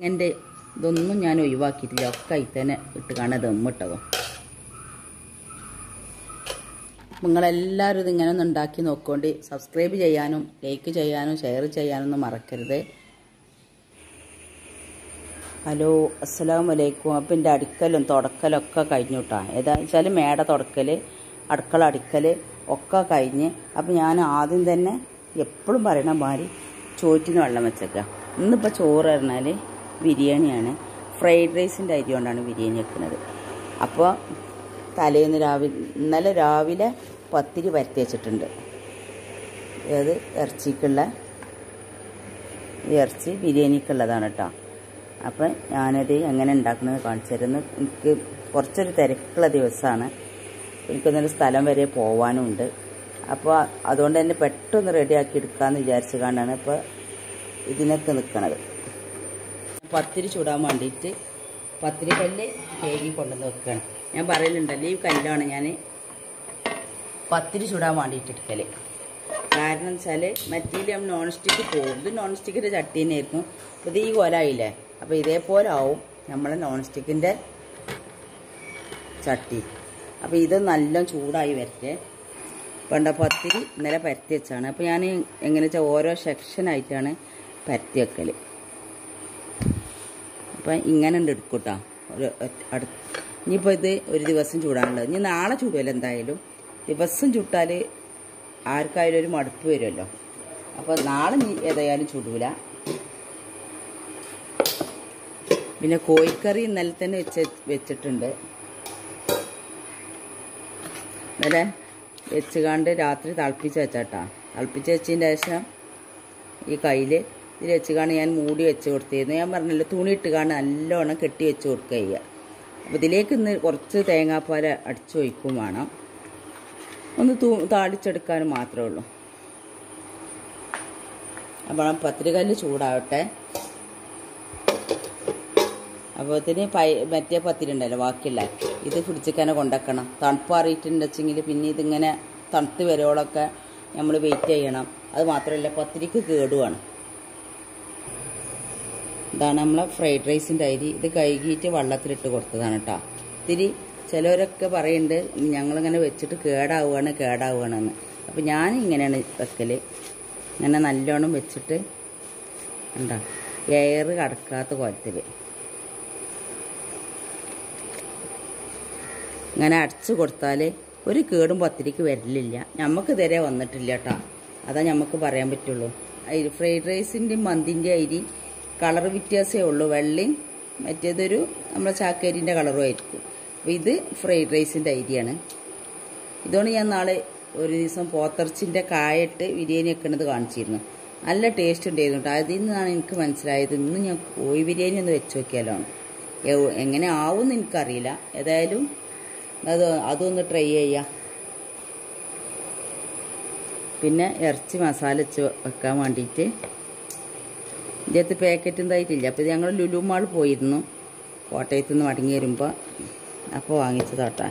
എൻ്റെ ഇതൊന്നും ഞാൻ ഒഴിവാക്കിയിട്ടില്ല ഒക്കെ അതിൽ തന്നെ ഇട്ട് കാണാൻ ദമ്മിട്ടതും നിങ്ങളെല്ലാവരും ഇതിങ്ങനെ ഒന്ന് ഉണ്ടാക്കി നോക്കൊണ്ട് സബ്സ്ക്രൈബ് ചെയ്യാനും ലൈക്ക് ചെയ്യാനും ഷെയർ ചെയ്യാനൊന്നും മറക്കരുത് ഹലോ അസ്സലാമു അലൈക്കും അപ്പം എൻ്റെ അടിക്കലും തുടക്കലൊക്കെ കഴിഞ്ഞു കേട്ടോ ഏതാ വെച്ചാൽ മേട തുടക്കൽ അടുക്കള അടിക്കൽ ഒക്കെ കഴിഞ്ഞ് അപ്പം ഞാൻ ആദ്യം തന്നെ എപ്പോഴും പറയണ മാതിരി ചോറ്റിന് വെള്ളം വെച്ചേക്കുക ഇന്നിപ്പോൾ ചോറ് പറഞ്ഞാൽ ബിരിയാണിയാണ് ഫ്രൈഡ് റൈസിൻ്റെ അരി കൊണ്ടാണ് ബിരിയാണി വെക്കുന്നത് അപ്പോൾ തലേന്ന് രാവിലെ ഇന്നലെ രാവിലെ പത്തിരി പരത്തി വെച്ചിട്ടുണ്ട് ഏത് ഇറച്ചിക്കുള്ള ഈ ഇറച്ചി ബിരിയാണിക്കുള്ളതാണ് കേട്ടോ അപ്പം ഞാനത് എങ്ങനെ ഉണ്ടാക്കുന്നത് കാണിച്ചു തരുന്നു എനിക്ക് കുറച്ചൊരു തിരക്കുള്ള ദിവസമാണ് എനിക്കൊന്നൊരു സ്ഥലം വരെ പോവാനുണ്ട് അപ്പോൾ അതുകൊണ്ട് തന്നെ പെട്ടെന്ന് റെഡിയാക്കി എടുക്കാമെന്ന് വിചാരിച്ചു കൊണ്ടാണ് ഇപ്പോൾ ഇതിനൊക്കെ നിൽക്കണത് പത്തിരി ചൂടാൻ വേണ്ടിയിട്ട് പത്തിരി കല്ല് കേകി കൊണ്ടുവന്ന് വെക്കുകയാണ് ഞാൻ പറയലുണ്ടല്ലോ ഈ കല്ലാണ് ഞാൻ പത്തിരി ചൂടാൻ വേണ്ടിയിട്ട് എടുക്കൽ കാരണം വെച്ചാൽ മറ്റേ നോൺ സ്റ്റിക്ക് പോകും ഇത് നോൺ സ്റ്റിക്കിൻ്റെ ചട്ടി തന്നെയായിരുന്നു അപ്പോൾ ഇത് ഈ കൊലായില്ലേ അപ്പോൾ ഇതേപോലെ ആവും നമ്മളെ നോൺ സ്റ്റിക്കിൻ്റെ ചട്ടി അപ്പോൾ ഇത് നല്ല ചൂടായി വരട്ടെ പണ്ട പത്തിരി ഇന്നലെ പരത്തി വെച്ചാണ് അപ്പോൾ ഞാൻ എങ്ങനെ വെച്ചാൽ ഓരോ സെക്ഷനായിട്ടാണ് പരത്തി വെക്കൽ അപ്പം ഇങ്ങനെ ഉണ്ട് എടുക്കൂട്ടോ ഒരു അടു ഇനിയിപ്പോൾ ഇത് ഒരു ദിവസം ചൂടാനുള്ളത് ഇനി നാളെ ചൂടുമല്ലോ എന്തായാലും ദിവസം ചുട്ടാൽ ആർക്കായാലും ഒരു മടുപ്പ് വരുമല്ലോ അപ്പോൾ നാളെ ഇനി ഏതായാലും ചുടൂല പിന്നെ കോഴിക്കറി ഇന്നലെ തന്നെ വെച്ച് വെച്ചിട്ടുണ്ട് ഇന്നലെ വെച്ചുകാണ്ട് രാത്രി തിളപ്പിച്ച് വെച്ചാട്ടാ തിളപ്പിച്ച് വെച്ചതിൻ്റെ ശേഷം ഈ കയ്യിൽ ഇതിൽ വെച്ചുകാണ്ട് ഞാൻ മൂടി വെച്ച് കൊടുത്തിരുന്നു ഞാൻ പറഞ്ഞല്ലോ തുണി ഇട്ടുകാണ്ട് നല്ലോണം കെട്ടി വെച്ച് കൊടുക്കുക ചെയ്യുക അപ്പോൾ ഇതിലേക്ക് ഇന്ന് കുറച്ച് തേങ്ങാപ്പാൽ അടിച്ചു ഒഴിക്കും വേണം ഒന്ന് തൂ താളിച്ചെടുക്കാനും മാത്രമേ ഉള്ളൂ അപ്പോൾ പത്തിരിക്കല്ല് ചൂടാവട്ടെ അപ്പോൾ ഇതിന് പൈ മറ്റേ പത്തിരി ഉണ്ടല്ലോ ബാക്കിയുള്ള ഇത് പിടിച്ചിക്കനെ കൊണ്ടുവെക്കണം തണുപ്പാറിയിട്ടുണ്ടെച്ചെങ്കിൽ പിന്നെ ഇതിങ്ങനെ തണുത്ത് വരുവോളൊക്കെ നമ്മൾ വെയിറ്റ് ചെയ്യണം അത് മാത്രമല്ല പത്തിരിക്ക് കേടുവാണ് ഇതാണ് നമ്മളെ ഫ്രൈഡ് റൈസിൻ്റെ അരി ഇത് കഴുകിയിട്ട് വെള്ളത്തിലിട്ട് കൊടുത്തതാണ് കേട്ടോ ഇത്തിരി ചിലവരൊക്കെ പറയുന്നുണ്ട് ഞങ്ങളിങ്ങനെ വെച്ചിട്ട് കേടാവുകയാണ് കേടാവുകയാണെന്ന് അപ്പോൾ ഞാൻ ഇങ്ങനെയാണ് വെക്കൽ ഇങ്ങനെ നല്ലോണം വെച്ചിട്ട് എന്താ എയർ കടക്കാത്ത കോലത്തിൽ ഇങ്ങനെ അടച്ചു കൊടുത്താൽ ഒരു കേടും പത്തിരിക്ക് വരലില്ല നമുക്ക് ഇതുവരെ വന്നിട്ടില്ല കേട്ടോ അതാ നമുക്ക് പറയാൻ പറ്റുള്ളൂ അരി ഫ്രൈഡ് റൈസിൻ്റെയും മന്തിൻ്റെ അരി കളർ വ്യത്യാസമേ ഉള്ളൂ വെള്ളയും മറ്റേതൊരു നമ്മളെ ചാക്കരിൻ്റെ കളറും ആയിരിക്കും അപ്പോൾ ഇത് ഫ്രൈഡ് റൈസിൻ്റെ അരിയാണ് ഇതുകൊണ്ട് ഞാൻ നാളെ ഒരു ദിവസം പോത്തർച്ചിൻ്റെ കായിട്ട് ബിരിയാണി വെക്കുന്നത് കാണിച്ചിരുന്നു നല്ല ടേസ്റ്റ് ഉണ്ടായിരുന്നു കേട്ടോ അതിൽ നിന്നാണ് എനിക്ക് മനസ്സിലായത് ഇന്ന് ഞാൻ കോഴി ബിരിയാണി ഒന്ന് വെച്ച് നോക്കിയാലോ എവ്- എങ്ങനെ ആവുമെന്ന് എനിക്കറിയില്ല ഏതായാലും അത് അതൊന്ന് ട്രൈ ചെയ്യാം പിന്നെ ഇറച്ചി മസാല വെച്ച് വെക്കാൻ വേണ്ടിയിട്ട് ഇതിനകത്ത് പാക്കറ്റ് എന്തായിട്ടില്ല അപ്പോൾ ഇത് ഞങ്ങൾ ലുലു മാൾ പോയിരുന്നു കോട്ടയത്ത് നിന്ന് മടങ്ങി വരുമ്പോൾ അപ്പോൾ വാങ്ങിച്ചതാട്ടാ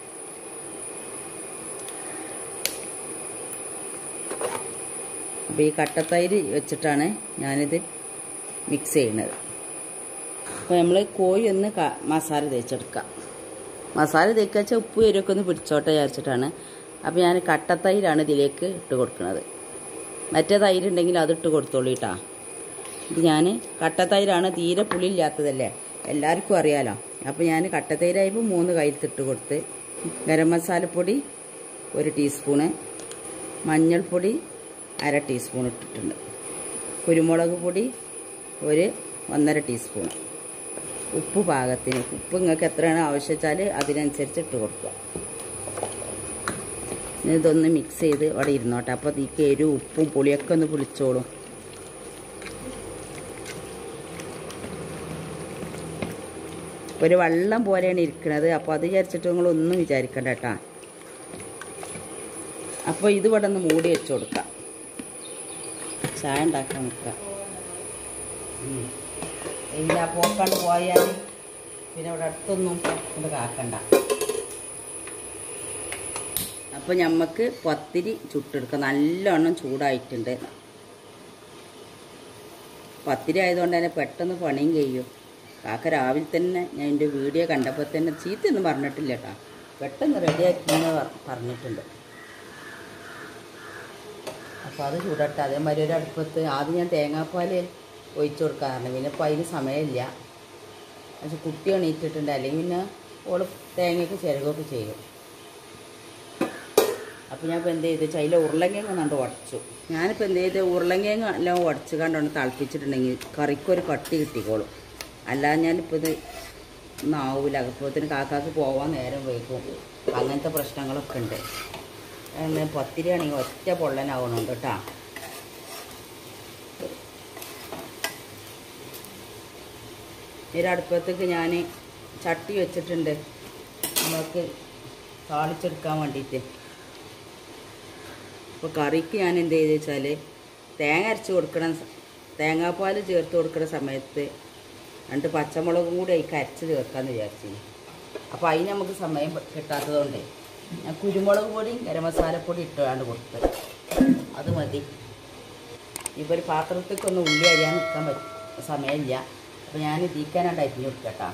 അപ്പോൾ ഈ കട്ടത്തൈര് വെച്ചിട്ടാണ് ഞാനിത് മിക്സ് ചെയ്യുന്നത് അപ്പോൾ നമ്മൾ കോഴി ഒന്ന് ക- മസാല തേച്ചെടുക്കാം മസാല തേക്കുക വെച്ചാൽ ഉപ്പ് എരിവൊക്കെ ഒന്ന് പിടിച്ചോട്ടെ വിചാരിച്ചിട്ടാണ് അപ്പോൾ ഞാൻ കട്ടത്തൈരാണ് ഇതിലേക്ക് ഇട്ട് കൊടുക്കുന്നത് മറ്റേ തൈര് ഉണ്ടെങ്കിൽ അത് ഇട്ട് കൊടുത്തോളൂ കേട്ടാ ഇത് ഞാൻ കട്ടത്തൈരാണ് തീരെ പുളിയില്ലാത്തതല്ലേ എല്ലാവർക്കും അറിയാലോ അപ്പോൾ ഞാൻ കട്ടത്തൈരായപ്പോൾ മൂന്ന് കയ്യിലിട്ട് കൊടുത്ത് ഗരം മസാലപ്പൊടി ഒരു ടീസ്പൂണ് മഞ്ഞൾപ്പൊടി അര ടീസ്പൂൺ ഇട്ടിട്ടുണ്ട് കുരുമുളക് പൊടി ഒരു ഒന്നര ടീസ്പൂൺ ഉപ്പ് പാകത്തിന് ഉപ്പ് നിങ്ങൾക്ക് എത്രയാണ് ആവശ്യം വെച്ചാൽ അതിനനുസരിച്ച് ഇട്ട് കൊടുക്കുക ഇനി ഇതൊന്ന് മിക്സ് ചെയ്ത് അവിടെ ഇരുന്നോട്ടെ അപ്പോൾ ഈ എരിവും ഉപ്പും പുളിയൊക്കെ ഒന്ന് പുളിച്ചോളും ഒരു വെള്ളം പോലെയാണ് ഇരിക്കുന്നത് അപ്പോൾ അത് വിചാരിച്ചിട്ട് നിങ്ങളൊന്നും വിചാരിക്കണ്ട കേട്ടാ അപ്പോൾ ഇത് ഇവിടെ ഒന്ന് മൂടി വെച്ച് കൊടുക്കാം ചായ ഉണ്ടാക്കാൻ നിൽക്കാം ഇല്ല പോക്കാണ്ട് പോയാൽ പിന്നെ ഇവിടെ അടുത്തൊന്നും കൊണ്ട് കാക്കണ്ട അപ്പോൾ ഞമ്മക്ക് പത്തിരി ചുട്ടെടുക്കാം നല്ലോണം ചൂടായിട്ടുണ്ട് പത്തിരി ആയതുകൊണ്ട് തന്നെ പെട്ടെന്ന് പണിയും കഴിയും കാക്ക രാവിലെ തന്നെ ഞാൻ എൻ്റെ വീഡിയോ കണ്ടപ്പോൾ തന്നെ ചീത്തയൊന്നും പറഞ്ഞിട്ടില്ല കേട്ടോ പെട്ടെന്ന് റെഡിയാക്കിയെന്ന് പറഞ്ഞിട്ടുണ്ട് അപ്പോൾ അത് ചൂടട്ടെ അതേമാതിരി ഒരു അടുപ്പത്ത് ആദ്യം ഞാൻ തേങ്ങാപ്പാൽ ഒഴിച്ചു കൊടുക്കാറുണ്ട് പിന്നെ ഇപ്പോൾ അതിന് സമയമില്ല പക്ഷെ കുട്ടി എണീറ്റിട്ടുണ്ട് അല്ലെങ്കിൽ പിന്നെ ഓള് തേങ്ങയൊക്കെ ചിരകൊക്കെ ചെയ്യും അപ്പോൾ ഞാൻ ഇപ്പോൾ എന്ത് ചെയ്ത് ചൈല ഉരുളങ്കിഴങ്ങ് കണ്ട് ഉടച്ചു ഞാനിപ്പോൾ എന്ത് ചെയ്ത് ഉരുളങ്കിഴങ്ങ് എല്ലാം ഉടച്ച് കണ്ടോണ്ട് തിളപ്പിച്ചിട്ടുണ്ടെങ്കിൽ കറിക്കൊരു കട്ടി കിട്ടിക്കോളും അല്ലാതെ ഞാനിപ്പോൾ ഇത് ഒന്നാവൂല അകപ്പത്തിന് കാക്കാക്ക് പോവാൻ നേരം വൈകും അങ്ങനത്തെ പ്രശ്നങ്ങളൊക്കെ ഉണ്ട് അങ്ങനെ പത്തിരിയാണെങ്കിൽ ഒറ്റ പൊള്ളനാവണുണ്ട് കേട്ടോ ഈ അടുപ്പത്തേക്ക് ഞാൻ ചട്ടി വെച്ചിട്ടുണ്ട് നമുക്ക് താളിച്ചെടുക്കാൻ വേണ്ടിയിട്ട് അപ്പോൾ കറിക്ക് ഞാൻ എന്ത് ചെയ്ത് വെച്ചാൽ തേങ്ങ അരച്ച് കൊടുക്കണ സ- തേങ്ങാപ്പാൽ ചേർത്ത് കൊടുക്കുന്ന സമയത്ത് രണ്ട് പച്ചമുളകും കൂടി അതിൽ അരച്ച് ചേർക്കാമെന്ന് വിചാരിച്ചു അപ്പോൾ അതിന് നമുക്ക് സമയം കിട്ടാത്തതുകൊണ്ട് ഞാൻ കുരുമുളക് പൊടിയും ഗരം മസാലപ്പൊടി ഇട്ടാണ്ട് കൊടുത്ത് അത് മതി ഇപ്പോൾ ഒരു പാത്രത്തേക്കൊന്ന് ഉള്ളി അരിയാൻ നിൽക്കാൻ പറ്റും സമയമില്ല അപ്പോൾ ഞാൻ ഇതിക്കാനാണ്ട് അരിഞ്ഞു കൊടുക്കട്ടാ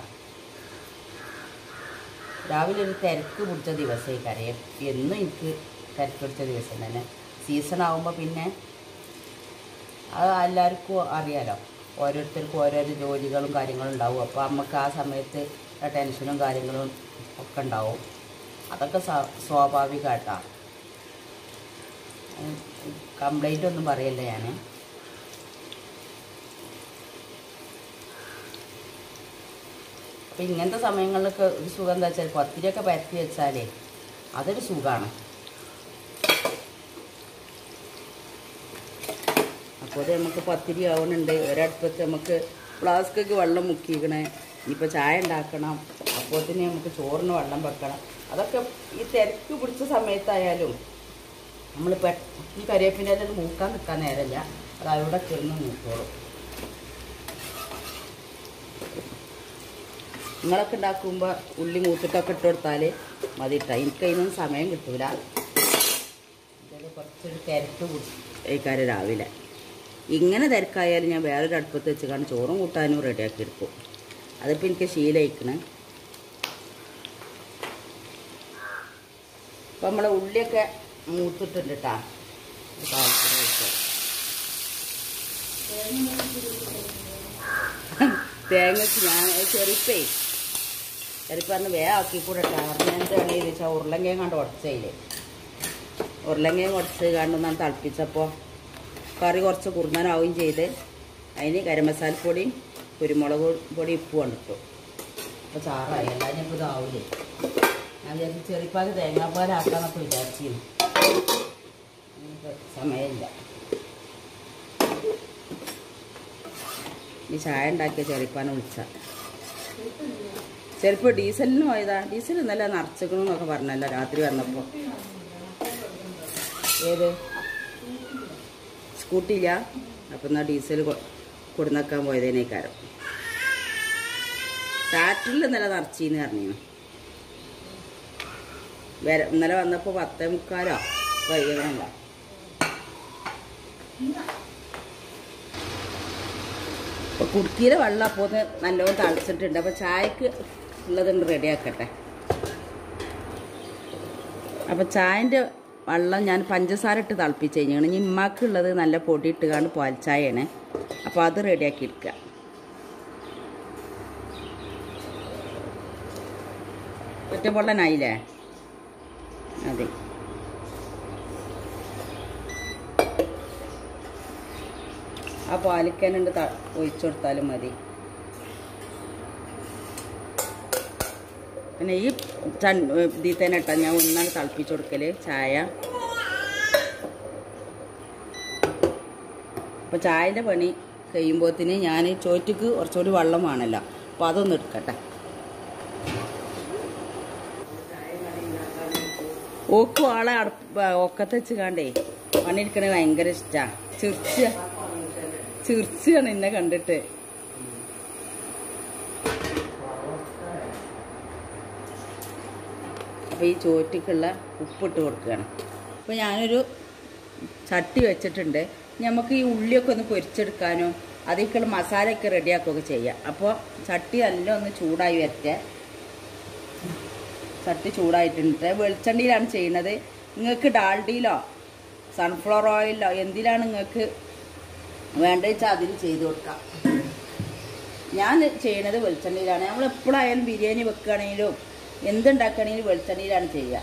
രാവിലെ ഒരു തിരക്ക് പിടിച്ച ദിവസമായി കരയെ എന്നും എനിക്ക് തിരക്ക് പിടിച്ച ദിവസം തന്നെ സീസൺ ആകുമ്പോൾ പിന്നെ അത് എല്ലാവർക്കും അറിയാലോ ഓരോരുത്തർക്കും ഓരോരോ ജോലികളും കാര്യങ്ങളും ഉണ്ടാവും അപ്പോൾ നമുക്ക് ആ സമയത്ത് ടെൻഷനും കാര്യങ്ങളും ഒക്കെ ഉണ്ടാവും അതൊക്കെ സ്വാ- സ്വാഭാവികമായിട്ടാ കംപ്ലൈൻ്റ് ഒന്നും പറയല്ല ഞാൻ അപ്പം ഇങ്ങനത്തെ സമയങ്ങളിലൊക്കെ ഒരു സുഖം എന്താ വെച്ചാൽ പത്തിരിയൊക്കെ പരത്തി വെച്ചാലേ അതൊരു സുഖമാണ് അപ്പോൾ അത് നമുക്ക് പത്തിരി ആവണുണ്ട് ഒരടുപ്പത്ത് നമുക്ക് ഫ്ലാസ്കൊക്കെ വെള്ളം മുക്കിക്കണേ ഇനിയിപ്പോൾ ചായ ഉണ്ടാക്കണം അപ്പോഴത്തേന് നമുക്ക് ചോറിന് വെള്ളം വെക്കണം അതൊക്കെ ഈ തിരക്ക് പിടിച്ച സമയത്തായാലും നമ്മൾ പെ ഈ കരിവേപ്പിൻ്റെ ഇല മൂക്കാൻ നിൽക്കാൻ നേരമില്ല അത് അവിടെ കിടന്ന് മൂക്കോളും നിങ്ങളൊക്കെ ഉണ്ടാക്കുമ്പോൾ ഉള്ളി മൂത്തിട്ടൊക്കെ ഇട്ട് കൊടുത്താൽ മതി കേട്ടോ എനിക്ക് അതിനൊന്നും സമയം കിട്ടൂല ഇത് കുറച്ചൊരു തിരക്ക് കഴിക്കാറ് രാവിലെ ഇങ്ങനെ തിരക്കായാലും ഞാൻ വേറൊരു അടുപ്പത്ത് വെച്ച് കാണും ചോറും കൂട്ടാനും റെഡിയാക്കി എടുക്കും അതിപ്പോൾ എനിക്ക് ശീലയിക്കണേ അപ്പം നമ്മളെ ഉള്ളിയൊക്കെ മൂത്തിട്ടുണ്ട് കേട്ടാ തേങ്ങക്ക് ഞാൻ ചെറുപ്പേ ചെറുപ്പറിന് വേഗം ആക്കി കൂടെ കാരണം എന്താണ് ഇത് വെച്ചാൽ ഉരുളങ്കയും കണ്ട് ഉടച്ചതില് ഉരുളങ്കയും ഉടച്ച് കണ്ടൊന്നാണ് തിളപ്പിച്ചപ്പോൾ കറി കുറച്ച് കുറുന്നനാവുകയും ചെയ്ത് അതിന് ഗരം മസാലപ്പൊടിയും കുരുമുളക് പൊടി ഉപ്പ് കൊണ്ടിട്ടു അപ്പോൾ ചാറായി എല്ലാവരും ഇപ്പോൾ ഇതാവില്ലേ ഞാൻ വിചാരിച്ചു ചെറിപ്പാക്ക് തേങ്ങാപ്പാലാക്കാന്നൊക്കെ വിചാരിച്ചിരുന്നു ഇനിയിപ്പോൾ സമയമില്ല ഈ ചായ ഉണ്ടാക്കിയ ചെറിപ്പാനെ വിളിച്ച ചിലപ്പോൾ ഡീസലിന് പോയതാ ഡീസൽ ഇന്നലെ നിറച്ചിക്കണമെന്നൊക്കെ പറഞ്ഞല്ലോ രാത്രി വന്നപ്പോൾ ഏത് സ്കൂട്ടിയില്ല അപ്പം എന്നാൽ ഡീസൽ കൊടുന്നക്കാൻ പോയതിനേക്കാരം ടാറ്ററിൽ ഇന്നലെ നിറച്ചിന്ന് പറഞ്ഞു വര ഇന്നലെ വന്നപ്പോൾ പത്തേ മുക്കാലോ വൈകുന്നല്ല അപ്പോൾ കുടുക്കിയിലെ വെള്ളം അപ്പോൾ ഒന്ന് നല്ലോണം തളിച്ചിട്ടുണ്ട് അപ്പോൾ ചായക്ക് ഉള്ളതുണ്ട് റെഡിയാക്കട്ടെ അപ്പോൾ ചായൻ്റെ വെള്ളം ഞാൻ പഞ്ചസാര ഇട്ട് തിളപ്പിച്ച് കഴിഞ്ഞാണ് ഇനി ഉമ്മാക്കുള്ളത് നല്ല പൊടി ഇട്ട് കാണും പാൽ ചായയാണ് അപ്പോൾ അത് റെഡിയാക്കി എടുക്കുക ഒറ്റപ്പൊള്ളനായില്ലേ അതെ ആ പാലിക്കാനുണ്ട് ത ഒഴിച്ചു കൊടുത്താലും മതി പിന്നെ ഈ ചൺ ഇതിൽ തന്നെ ഇട്ടാ ഞാൻ ഒന്നാണ് തിളപ്പിച്ചു കൊടുക്കല് ചായ അപ്പോൾ ചായൻ്റെ പണി കഴിയുമ്പോഴത്തേന് ഞാൻ ചോറ്റക്ക് കുറച്ചുകൂടി വെള്ളം വേണമല്ലോ അപ്പോൾ അതൊന്ന് എടുക്കട്ടെ ഓക്കും ആളെ അടുപ്പ് ഒക്കത്ത് വെച്ച് കാണ്ടേ പണിയെടുക്കണ ഭയങ്കര ഇഷ്ടമാണ് ചിർച്ച ചിർച്ചയാണ് എന്നെ കണ്ടിട്ട് അപ്പോൾ ഈ ചോറ്റക്കുള്ള ഉപ്പിട്ട് കൊടുക്കുകയാണ് അപ്പോൾ ഞാനൊരു ചട്ടി വെച്ചിട്ടുണ്ട് നമുക്ക് ഈ ഉള്ളിയൊക്കെ ഒന്ന് പൊരിച്ചെടുക്കാനോ അതിലേക്കുള്ള മസാലയൊക്കെ റെഡിയാക്കുകയൊക്കെ ചെയ്യാം അപ്പോൾ ചട്ടി നല്ല ഒന്ന് ചൂടായി വരട്ടെ ചട്ടി ചൂടായിട്ടുണ്ട് വെളിച്ചെണ്ണയിലാണ് ചെയ്യുന്നത് നിങ്ങൾക്ക് ഡാൽഡിയിലോ സൺഫ്ലവർ ഓയിലോ എന്തിലാണ് നിങ്ങൾക്ക് വേണ്ടത് വെച്ചാൽ അതിൽ ചെയ്ത് കൊടുക്കാം ഞാൻ ചെയ്യണത് വെളിച്ചെണ്ണയിലാണ് നമ്മൾ എപ്പോഴായാലും ബിരിയാണി വെക്കുകയാണെങ്കിലും എന്തുണ്ടാക്കുകയാണെങ്കിലും വെളിച്ചെണ്ണയിലാണ് ചെയ്യുക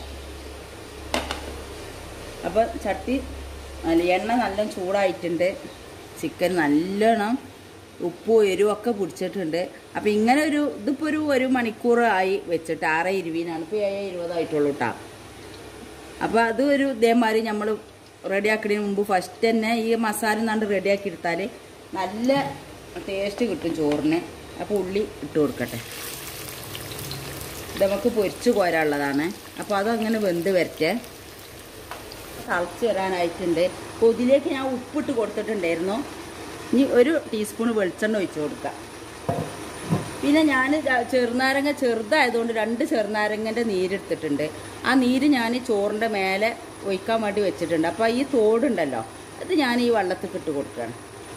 അപ്പോൾ ചട്ടി നല്ല എണ്ണ നല്ല ചൂടായിട്ടുണ്ട് ചിക്കൻ നല്ലോണം ഉപ്പും എരിവൊക്കെ പിടിച്ചിട്ടുണ്ട് അപ്പോൾ ഇങ്ങനെ ഒരു ഇതിപ്പോൾ ഒരു ഒരു മണിക്കൂർ ആയി വെച്ചിട്ട് ആറ് ഇരുപതിനാണ് ഇപ്പോൾ ഏഴ് ഇരുപതായിട്ടുള്ളൂ കേട്ടോ അപ്പോൾ അത് ഒരു ഇതേമാതിരി നമ്മൾ റെഡിയാക്കുന്നതിന് മുമ്പ് ഫസ്റ്റ് തന്നെ ഈ മസാല നണ്ട് റെഡിയാക്കി എടുത്താൽ നല്ല ടേസ്റ്റ് കിട്ടും ചോറിന് അപ്പോൾ ഉള്ളി ഇട്ട് കൊടുക്കട്ടെ ഇത് നമുക്ക് പൊരിച്ച് കോരാനുള്ളതാണ് അപ്പോൾ അതങ്ങനെ വെന്ത് വരട്ടെ തിളച്ച് വരാനായിട്ടുണ്ട് അപ്പോൾ ഇതിലേക്ക് ഞാൻ ഉപ്പിട്ട് കൊടുത്തിട്ടുണ്ടായിരുന്നു ഇനി ഒരു ടീസ്പൂൺ വെളിച്ചെണ്ണ ഒഴിച്ച് കൊടുക്കാം പിന്നെ ഞാൻ ചെറുനാരങ്ങ ചെറുതായതുകൊണ്ട് രണ്ട് ചെറുനാരങ്ങൻ്റെ നീരെടുത്തിട്ടുണ്ട് ആ നീര് ഞാൻ ചോറിൻ്റെ മേലെ ഒഴിക്കാൻ വേണ്ടി വെച്ചിട്ടുണ്ട് അപ്പോൾ ഈ തോടുണ്ടല്ലോ അത് ഞാൻ ഈ വെള്ളത്തിൽ ഇട്ട് കൊടുക്കുകയാണ്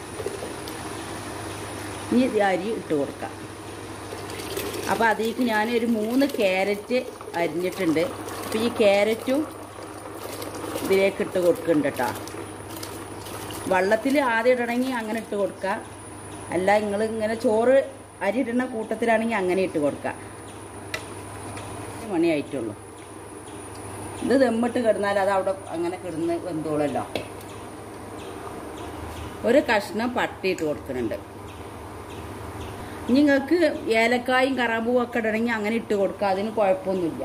ഇനി ഇത് അരി ഇട്ട് കൊടുക്കാം അപ്പോൾ അതിലേക്ക് ഞാൻ ഒരു മൂന്ന് ക്യാരറ്റ് അരിഞ്ഞിട്ടുണ്ട് അപ്പോൾ ഈ ക്യാരറ്റും ഇതിലേക്ക് ഇട്ട് കൊടുക്കുന്നുണ്ട് കേട്ടോ വെള്ളത്തിൽ ആദ്യം ഇടണമെങ്കിൽ അങ്ങനെ ഇട്ട് കൊടുക്കുക അല്ല നിങ്ങൾ ഇങ്ങനെ ചോറ് അരി ഇടുന്ന കൂട്ടത്തിലാണെങ്കിൽ അങ്ങനെ ഇട്ട് കൊടുക്കുക മണിയായിട്ടുള്ളൂ ഇത് ദമ്മിട്ട് കിടന്നാൽ അത് അവിടെ അങ്ങനെ കിടന്ന് വെന്തോളല്ലോ ഒരു കഷ്ണം പട്ടി ഇട്ട് കൊടുക്കുന്നുണ്ട് നിങ്ങൾക്ക് ഏലക്കായും കറാമ്പൂവും ഒക്കെ ഇടണമെങ്കിൽ അങ്ങനെ ഇട്ട് കൊടുക്കുക അതിന് കുഴപ്പമൊന്നുമില്ല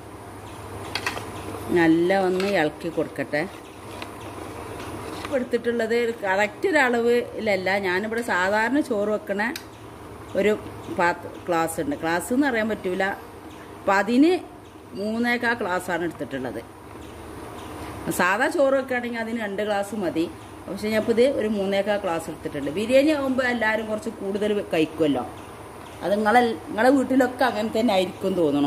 നല്ല ഒന്ന് ഇളക്കി കൊടുക്കട്ടെ എടുത്തിട്ടുള്ളത് കറക്റ്റ് ഒരു അളവിലല്ല ഞാനിവിടെ സാധാരണ ചോറ് വെക്കണ ഒരു പാത്ത് ക്ലാസ് ഉണ്ട് ക്ലാസ് എന്ന് പറയാൻ പറ്റൂല അപ്പം അതിന് മൂന്നേക്കാ ക്ലാസ്സാണ് എടുത്തിട്ടുള്ളത് സാധാ ചോറ് വെക്കുകയാണെങ്കിൽ അതിന് രണ്ട് ഗ്ലാസ് മതി പക്ഷെ ഞാൻ ഇപ്പോൾ ഇത് ഒരു മൂന്നേക്കാ ക്ലാസ് എടുത്തിട്ടുണ്ട് ബിരിയാണി ആകുമ്പോൾ എല്ലാവരും കുറച്ച് കൂടുതൽ കഴിക്കുമല്ലോ അത് നിങ്ങളെ നിങ്ങളെ വീട്ടിലൊക്കെ അങ്ങനെ തന്നെ ആയിരിക്കും തോന്നണം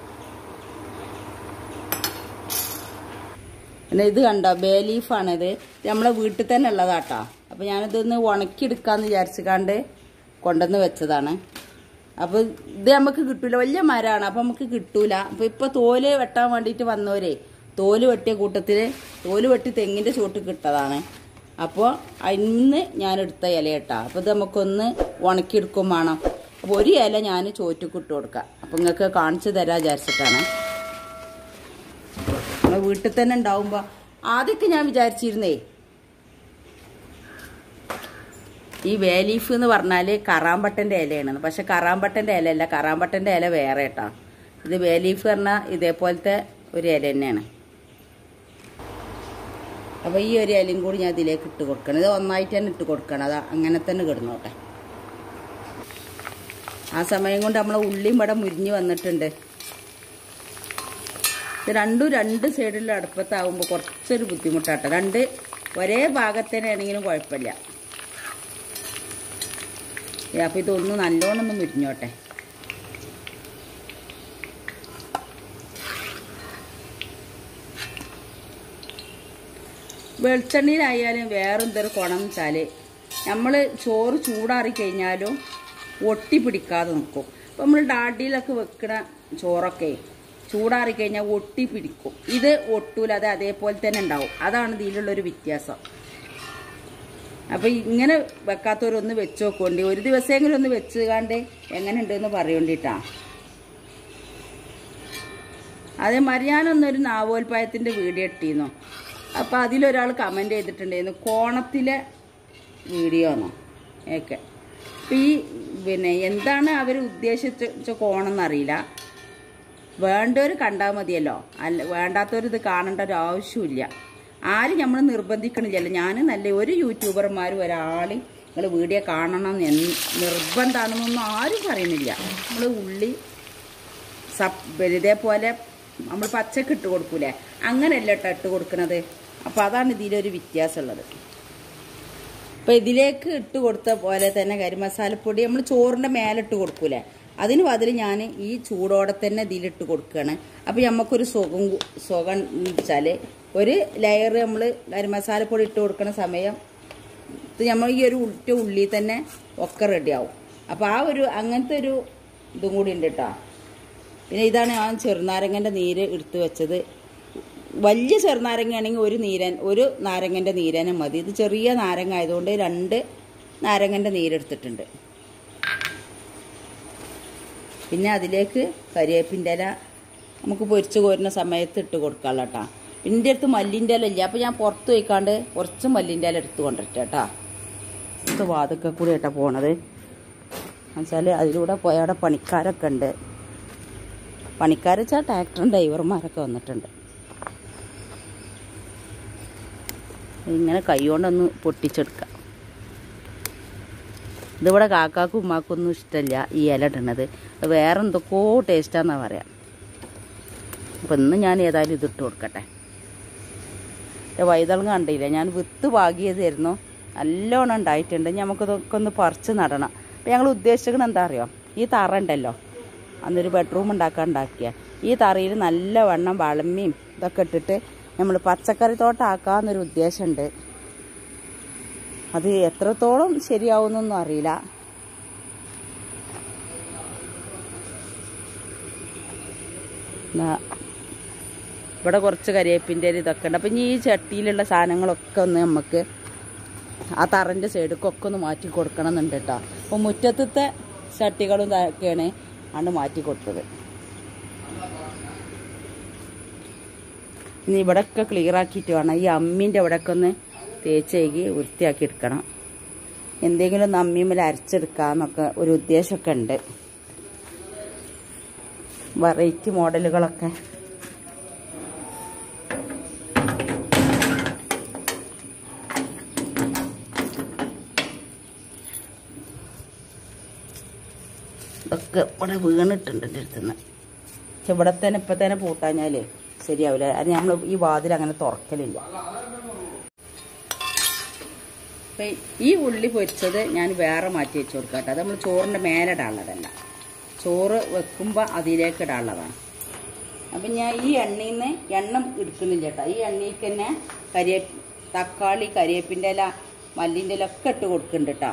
പിന്നെ ഇത് കണ്ടോ ബേ ലീഫാണിത് നമ്മളെ വീട്ടിൽ തന്നെ ഉള്ളതാട്ടോ അപ്പോൾ ഞാനിതൊന്ന് ഉണക്കിയെടുക്കാമെന്ന് വിചാരിച്ചുകാണ്ട് കൊണ്ടുവന്ന് വെച്ചതാണ് അപ്പോൾ ഇത് നമുക്ക് കിട്ടൂല വലിയ മരമാണ് അപ്പോൾ നമുക്ക് കിട്ടൂല അപ്പോൾ ഇപ്പോൾ തോല് വെട്ടാൻ വേണ്ടിയിട്ട് വന്നവരെ തോല് വെട്ടിയ കൂട്ടത്തിൽ തോല് വെട്ടി തെങ്ങിൻ്റെ ചുവട്ട് കിട്ടതാണ് അപ്പോൾ ഇന്ന് ഞാൻ എടുത്ത ഇല കേട്ടോ അപ്പോൾ ഇത് നമുക്കൊന്ന് ഉണക്കിയെടുക്കും വേണം അപ്പോൾ ഒരു ഇല ഞാൻ ചോറ്റക്ക് ഇട്ട് കൊടുക്കാം അപ്പോൾ നിങ്ങൾക്ക് കാണിച്ചു തരാൻ വിചാരിച്ചിട്ടാണ് നമ്മളെ വീട്ടിൽ തന്നെ ഉണ്ടാവുമ്പോൾ ആദ്യമൊക്കെ ഞാൻ വിചാരിച്ചിരുന്നേ ഈ വേലീഫ് എന്ന് പറഞ്ഞാൽ കറാമ്പട്ടൻ്റെ ഇലയാണ് പക്ഷെ കറാമ്പട്ടൻ്റെ ഇലയല്ല കറാമ്പട്ടൻ്റെ ഇല വേറെ കേട്ടോ ഇത് വേലീഫ് പറഞ്ഞാൽ ഇതേപോലത്തെ ഒരു ഇല തന്നെയാണ് അപ്പോൾ ഈ ഒരു ഇലയും കൂടി ഞാൻ ഇതിലേക്ക് ഇട്ട് കൊടുക്കണം ഇത് ഒന്നായിട്ട് തന്നെ ഇട്ട് കൊടുക്കണം അത് അങ്ങനെ തന്നെ കിടന്നോട്ടെ ആ സമയം കൊണ്ട് നമ്മളെ ഉള്ളിയും ഇവിടെ മുരിഞ്ഞ് വന്നിട്ടുണ്ട് ഇത് രണ്ടും രണ്ട് സൈഡിലും അടുപ്പത്താവുമ്പോൾ കുറച്ചൊരു ബുദ്ധിമുട്ടാട്ടോ രണ്ട് ഒരേ ഭാഗത്തേനാണെങ്കിലും കുഴപ്പമില്ല അപ്പോൾ ഇതൊന്ന് നല്ലോണം ഒന്ന് മുരിഞ്ഞോട്ടെ വെളിച്ചെണ്ണയിലായാലും വേറെന്തൊരു കുണം വെച്ചാൽ നമ്മൾ ചോറ് ചൂടാറി കഴിഞ്ഞാലും ഒട്ടി പിടിക്കാതെ നിൽക്കും അപ്പോൾ നമ്മൾ ഡാഡിയിലൊക്കെ വെക്കണ ചോറൊക്കെ ചൂടാറി കഴിഞ്ഞാൽ ഒട്ടി പിടിക്കും ഇത് ഒട്ടൂല അത് അതേപോലെ തന്നെ ഉണ്ടാവും അതാണ് ഇതിലുള്ളൊരു വ്യത്യാസം അപ്പോൾ ഇങ്ങനെ വെക്കാത്തവരൊന്ന് വെച്ച് നോക്കോണ്ടി ഒരു ദിവസമെങ്കിലും ഒന്ന് വെച്ചുകാണ്ട് എങ്ങനെ ഉണ്ടെന്ന് പറയോണ്ടിട്ടാ അതേമാതിരി ഞാനൊന്നൊരു നാവോൽപ്പായത്തിൻ്റെ വീഡിയോ ഇട്ടിരുന്നു അപ്പോൾ അതിലൊരാൾ കമൻറ്റ് ചെയ്തിട്ടുണ്ടായിരുന്നു കോണത്തിലെ വീഡിയോ ആണോ ഒക്കെ അപ്പം ഈ പിന്നെ എന്താണ് അവർ ഉദ്ദേശിച്ച കോണം എന്നറിയില്ല വേണ്ടവർ കണ്ടാൽ മതിയല്ലോ അല്ല വേണ്ടാത്തവർ ഇത് കാണേണ്ട ഒരു ആവശ്യമില്ല ആരും നമ്മൾ നിർബന്ധിക്കണില്ലല്ലോ ഞാൻ നല്ല ഒരു യൂട്യൂബർമാരും ഒരാൾ നിങ്ങൾ വീഡിയോ കാണണം എന്ന് നിർബന്ധമാണെന്നൊന്നും ആരും പറയുന്നില്ല നമ്മൾ ഉള്ളി സപ്പ് ഇതേപോലെ നമ്മൾ പച്ചക്ക് ഇട്ട് കൊടുക്കൂലേ അങ്ങനെയല്ല കേട്ടോ ഇട്ട് കൊടുക്കുന്നത് അപ്പോൾ അതാണ് ഇതിലൊരു വ്യത്യാസമുള്ളത് അപ്പോൾ ഇതിലേക്ക് ഇട്ട് കൊടുത്ത പോലെ തന്നെ കരിമസാലപ്പൊടി നമ്മൾ ചോറിൻ്റെ മേലിട്ട് കൊടുക്കൂലേ അതിന് ബദൽ ഞാൻ ഈ ചൂടോടെ തന്നെ ഇതിലിട്ട് കൊടുക്കുകയാണ് അപ്പോൾ നമുക്കൊരു സുഖം കു- സുഖം വെച്ചാൽ ഒരു ലെയർ നമ്മൾ കരിമസാലപ്പൊടി ഇട്ട് കൊടുക്കുന്ന സമയം ഇത് നമ്മൾ ഈ ഒരു ഉറ്റ ഉള്ളി തന്നെ ഒക്കെ റെഡിയാവും അപ്പോൾ ആ ഒരു അങ്ങനത്തെ ഒരു ഇതും കൂടി ഉണ്ട് കേട്ടോ പിന്നെ ഇതാണ് ഞാൻ ചെറുനാരങ്ങൻ്റെ നീര് എടുത്ത് വെച്ചത് വലിയ ചെറുനാരങ്ങയാണെങ്കിൽ ഒരു നീരൻ ഒരു നാരങ്ങൻ്റെ നീരനെ മതി ഇത് ചെറിയ നാരങ്ങ ആയതുകൊണ്ട് രണ്ട് നാരങ്ങൻ്റെ നീരെടുത്തിട്ടുണ്ട് പിന്നെ അതിലേക്ക് കരിവേപ്പിൻ്റെ ഇല നമുക്ക് പൊരിച്ച് കോരുന്ന സമയത്ത് ഇട്ട് കൊടുക്കാമല്ലോ കേട്ടോ പിന്നെ എൻ്റെ അടുത്ത് മല്ലിൻ്റെ ഇല ഇല്ല അപ്പോൾ ഞാൻ പുറത്ത് പോയിക്കാണ്ട് കുറച്ച് മല്ലിൻ്റെ ഇല എടുത്ത് കൊണ്ടിട്ട് കേട്ടോ ഇത് വാതൊക്കെ കൂടി കേട്ടോ പോണത് എന്നുവെച്ചാൽ അതിലൂടെ പോയ അവിടെ പണിക്കാരൊക്കെ ഉണ്ട് പണിക്കാർ വെച്ചാൽ ട്രാക്ടറും ഡ്രൈവർമാരൊക്കെ വന്നിട്ടുണ്ട് ഇങ്ങനെ കൈ കൊണ്ടൊന്ന് പൊട്ടിച്ചെടുക്കാം ഇതിവിടെ കാക്കാക്കും ഉമ്മാക്കൊന്നും ഇഷ്ടമില്ല ഈ ഇല ഇടണത് അത് വേറെ എന്തൊക്കെയോ ടേസ്റ്റാന്നാ പറയാം അപ്പം ഇന്ന് ഞാൻ ഏതായാലും ഇതിട്ട് കൊടുക്കട്ടെ എൻ്റെ വൈതളങ്ങ കണ്ടില്ല ഞാൻ വിത്ത് പാകിയതായിരുന്നു നല്ലോണം ഉണ്ടായിട്ടുണ്ട് ഇനി നമുക്കിതൊക്കെ ഒന്ന് പറിച്ച് നടണം അപ്പം ഞങ്ങൾ ഉദ്ദേശിക്കുന്നത് എന്താ അറിയോ ഈ തറ ഉണ്ടല്ലോ അന്നൊരു ബെഡ്റൂം ഉണ്ടാക്കാൻ ഉണ്ടാക്കിയ ഈ തറയിൽ നല്ല വണ്ണം വളമ്മിയും ഇതൊക്കെ ഇട്ടിട്ട് നമ്മൾ പച്ചക്കറി തോട്ടം ആക്കാമെന്നൊരു ഉദ്ദേശമുണ്ട് അത് എത്രത്തോളം ശരിയാവുന്നൊന്നും അറിയില്ല എന്നാ- ഇവിടെ കുറച്ച് കരിവേപ്പിൻ്റെ ഒരു ഇതൊക്കെ ഉണ്ട് അപ്പം ഇനി ഈ ചട്ടിയിലുള്ള സാധനങ്ങളൊക്കെ ഒന്ന് നമുക്ക് ആ തറൻ്റെ സൈഡിക്കൊക്കെ ഒന്ന് മാറ്റി കൊടുക്കണം എന്നുണ്ട് കേട്ടോ അപ്പോൾ മുറ്റത്തത്തെ ചട്ടികളും ഇതൊക്കെയാണ് ആണ് മാറ്റി കൊടുത്തത് ഇനി ഇവിടെയൊക്കെ ക്ലിയർ ആക്കിയിട്ട് വേണം ഈ അമ്മീൻ്റെ ഇവിടെയൊക്കെ ഒന്ന് തേച്ചേകി വൃത്തിയാക്കി എടുക്കണം എന്തെങ്കിലും ഒന്ന് അമ്മീമ്മൽ അരച്ചെടുക്കാന്നൊക്കെ ഒരു ഉദ്ദേശമൊക്കെ ഉണ്ട് വെറൈറ്റി മോഡലുകളൊക്കെ ഇതൊക്കെ ഇവിടെ വീണിട്ടുണ്ട് എൻ്റെ അടുത്തുനിന്ന് പക്ഷെ ഇവിടെ തന്നെ ഇപ്പം തന്നെ പൂട്ടാഞ്ഞാലേ ശരിയാവില്ല അത് നമ്മൾ ഈ വാതിൽ അങ്ങനെ തുറക്കലില്ല അപ്പൊ ഈ ഉള്ളി പൊരിച്ചത് ഞാൻ വേറെ മാറ്റി വെച്ച് കൊടുക്കാം കേട്ടോ അത് നമ്മൾ ചോറിൻ്റെ മേലെ ഇടാനുള്ളതല്ല ചോറ് വെക്കുമ്പോൾ അതിലേക്ക് ഇടാനുള്ളതാണ് അപ്പം ഞാൻ ഈ എണ്ണയിൽ നിന്ന് എണ്ണ എടുക്കുന്നില്ല കേട്ടോ ഈ എണ്ണയ്ക്ക് തന്നെ കരിയേ തക്കാളി കരിയേപ്പിൻ്റെ ഇല മല്ലിൻ്റെ ഇല ഒക്കെ ഇട്ട് കൊടുക്കുന്നുണ്ട് കേട്ടോ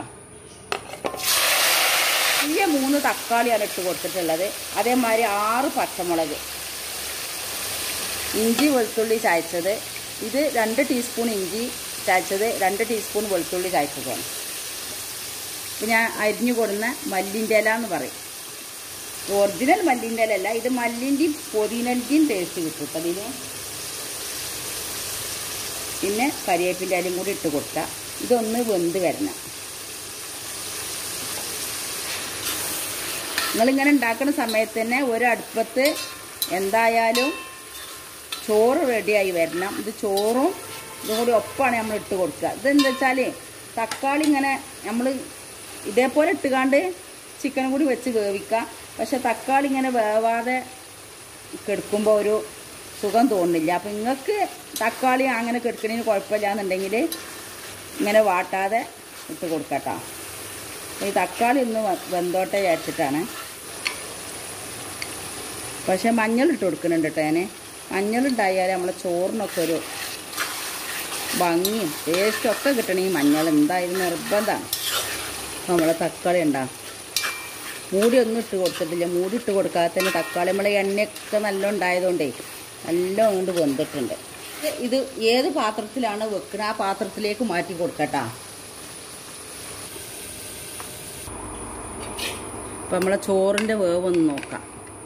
വലിയ മൂന്ന് തക്കാളിയാണ് ഇട്ട് കൊടുത്തിട്ടുള്ളത് അതേമാതിരി ആറ് പച്ചമുളക് ഇഞ്ചി വെളുത്തുള്ളി ചായച്ചത് ഇത് രണ്ട് ടീസ്പൂൺ ഇഞ്ചി ചായച്ചത് രണ്ട് ടീസ്പൂൺ വെളുത്തുള്ളി ചായച്ചതാണ് ഇപ്പം ഞാൻ അരിഞ്ഞു കൊടുന്ന മല്ലിൻ്റെ ഇല എന്ന് പറയും ഒറിജിനൽ മല്ലിൻ്റെ ഇല അല്ല ഇത് മല്ലിൻ്റെയും പൊതിനൻ്റെയും ടേസ്റ്റ് കിട്ടും കേട്ടോ അതിന് പിന്നെ കരിവേപ്പിൻ്റെ ഇലയും കൂടി ഇട്ട് കൊടുക്കുക ഇതൊന്ന് വെന്ത് വരണം നിങ്ങളിങ്ങനെ ഉണ്ടാക്കുന്ന സമയത്ത് തന്നെ ഒരടുപ്പത്ത് എന്തായാലും ചോറ് റെഡിയായി വരണം ഇത് ചോറും ഇതും കൂടി ഒപ്പാണ് നമ്മൾ ഇട്ട് കൊടുക്കുക ഇതെന്താ വെച്ചാൽ തക്കാളി ഇങ്ങനെ നമ്മൾ ഇതേപോലെ ഇട്ടുകാണ്ട് ചിക്കനും കൂടി വെച്ച് വേവിക്കുക പക്ഷെ തക്കാളി ഇങ്ങനെ വേവാതെ കെടുക്കുമ്പോൾ ഒരു സുഖം തോന്നില്ല അപ്പം നിങ്ങൾക്ക് തക്കാളി അങ്ങനെ കെടുക്കണതിന് കുഴപ്പമില്ല എന്നുണ്ടെങ്കിൽ ഇങ്ങനെ വാട്ടാതെ ഇട്ട് കൊടുക്കട്ടോ ഈ തക്കാളി ഒന്ന് വ- വെന്തോട്ടെ വിചാരിച്ചിട്ടാണ് പക്ഷെ മഞ്ഞൾ ഇട്ട് കൊടുക്കുന്നുണ്ട് കേട്ടോ ഞാൻ മഞ്ഞളുണ്ടായാൽ നമ്മളെ ചോറിനൊക്കെ ഒരു ഭംഗിയും ടേസ്റ്റും ഒക്കെ കിട്ടണമെങ്കിൽ മഞ്ഞൾ എന്തായാലും നിർബന്ധമാണ് നമ്മളെ തക്കാളി ഉണ്ടാകും മൂടി ഒന്നും ഇട്ട് കൊടുത്തിട്ടില്ല മൂടി ഇട്ട് കൊടുക്കാതെ തന്നെ തക്കാളി നമ്മളെ എണ്ണയൊക്കെ നല്ല ഉണ്ടായതുകൊണ്ടേ നല്ല കൊണ്ട് വെന്തിട്ടുണ്ട് ഇത് ഇത് ഏത് പാത്രത്തിലാണ് വെക്കുന്നത് ആ പാത്രത്തിലേക്ക് മാറ്റി കൊടുക്കട്ടാ അപ്പം നമ്മളെ ചോറിൻ്റെ വേവ് ഒന്ന് നോക്കാം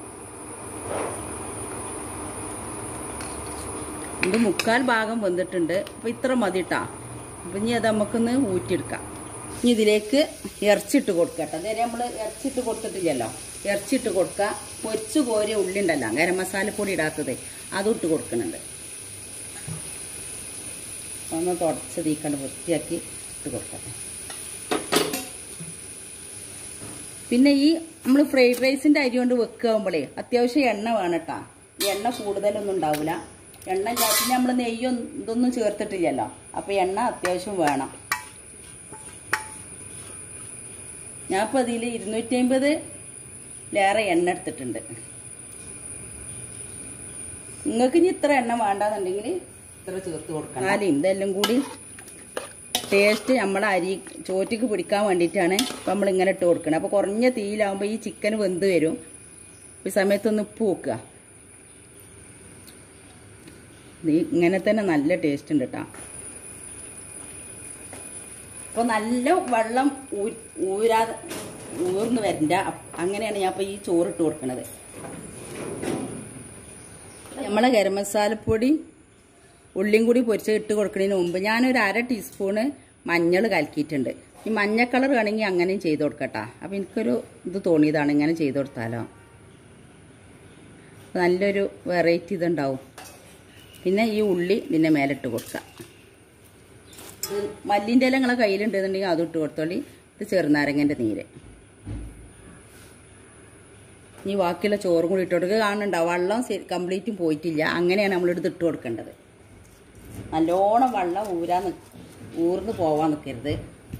ഇത് മുക്കാൽ ഭാഗം വെന്തിട്ടുണ്ട് അപ്പം ഇത്ര മതി കേട്ടാ അപ്പം ഇനി അത് നമുക്കൊന്ന് ഊറ്റിയെടുക്കാം ഇനി ഇതിലേക്ക് ഇറച്ചിട്ട് കൊടുക്കുക കേട്ടോ അതായത് നമ്മൾ ഇറച്ചിട്ട് കൊടുത്തിട്ടില്ലല്ലോ ഇറച്ചിട്ട് കൊടുക്കുക പൊരിച്ച് കോരിയ ഉള്ളി ഉണ്ടല്ലോ ഗരം മസാലപ്പൊടി ഇടാത്തത് അതും ഇട്ട് കൊടുക്കുന്നുണ്ട് ഒന്ന് തുടച്ച് തീക്കണ്ട് വൃത്തിയാക്കി ഇട്ട് കൊടുക്കട്ടെ പിന്നെ ഈ നമ്മൾ ഫ്രൈഡ് റൈസിന്റെ അരി കൊണ്ട് വെക്കുമ്പോഴേ അത്യാവശ്യം എണ്ണ വേണം കേട്ടാ ഈ എണ്ണ കൂടുതലൊന്നും ഉണ്ടാവില്ല എണ്ണ ഇല്ലാ- പിന്നെ നമ്മൾ നെയ്യും ഇതൊന്നും ചേർത്തിട്ടില്ലല്ലോ അപ്പൊ എണ്ണ അത്യാവശ്യം വേണം ഞാൻ ഇപ്പൊ അതിൽ ഇരുന്നൂറ്റി അമ്പത് ലേറെ എണ്ണ എടുത്തിട്ടുണ്ട് നിങ്ങൾക്ക് ഇനി ഇത്ര എണ്ണ വേണ്ടാന്നുണ്ടെങ്കിൽ ഇത്ര ചേർത്ത് കൊടുക്കണം ആലയും ഇതെല്ലാം കൂടി ടേസ്റ്റ് നമ്മളെ അരി ചോറ്റിക്ക് പിടിക്കാൻ വേണ്ടിയിട്ടാണ് ഇപ്പം നമ്മൾ ഇങ്ങനെ ഇട്ട് കൊടുക്കുന്നത് അപ്പോൾ കുറഞ്ഞ തീയിലാവുമ്പോൾ ഈ ചിക്കൻ വെന്ത് വരും ഈ സമയത്തൊന്ന് ഉപ്പ് വെക്കുക ഇത് ഇങ്ങനെ തന്നെ നല്ല ടേസ്റ്റ് ഉണ്ട് കേട്ടോ അപ്പോൾ നല്ല വെള്ളം ഊ- ഊരാതെ ഊർന്ന് വരണ്ട അങ്ങനെയാണ് ഞാൻ ഇപ്പോൾ ഈ ചോറ് ഇട്ട് കൊടുക്കുന്നത് നമ്മളെ ഗരം മസാലപ്പൊടി ഉള്ളിയും കൂടി പൊരിച്ച് ഇട്ട് കൊടുക്കുന്നതിന് മുമ്പ് ഞാനൊരു അര ടീസ്പൂണ് മഞ്ഞൾ കലക്കിയിട്ടുണ്ട് ഈ മഞ്ഞ കളർ വേണമെങ്കിൽ അങ്ങനെയും ചെയ്ത് കൊടുക്കട്ടാ അപ്പം എനിക്കൊരു ഇത് തോന്നിയതാണ് ഇങ്ങനെ ചെയ്ത് കൊടുത്താലോ നല്ലൊരു വെറൈറ്റി ഇതുണ്ടാവും പിന്നെ ഈ ഉള്ളി ഇതിൻ്റെ മേലിട്ട് കൊടുക്കുക ഇത് മല്ലിൻ്റെ ഇല നിങ്ങളെ കയ്യിലുണ്ടെന്നുണ്ടെങ്കിൽ അതും ഇട്ട് കൊടുത്തോളി ഇത് ചെറുനാരങ്ങൻ്റെ നീര് ഇനി ബാക്കിയുള്ള ചോറും കൂടി ഇട്ട് കൊടുക്കുക കാണുന്നുണ്ടോ വെള്ളം കംപ്ലീറ്റും പോയിട്ടില്ല അങ്ങനെയാണ് നമ്മളിത് ഇട്ട് കൊടുക്കേണ്ടത് നല്ലോണം വെള്ളം ഊരാൻ നിക്ക് ഊർന്ന് പോവാൻ നിൽക്കരുത്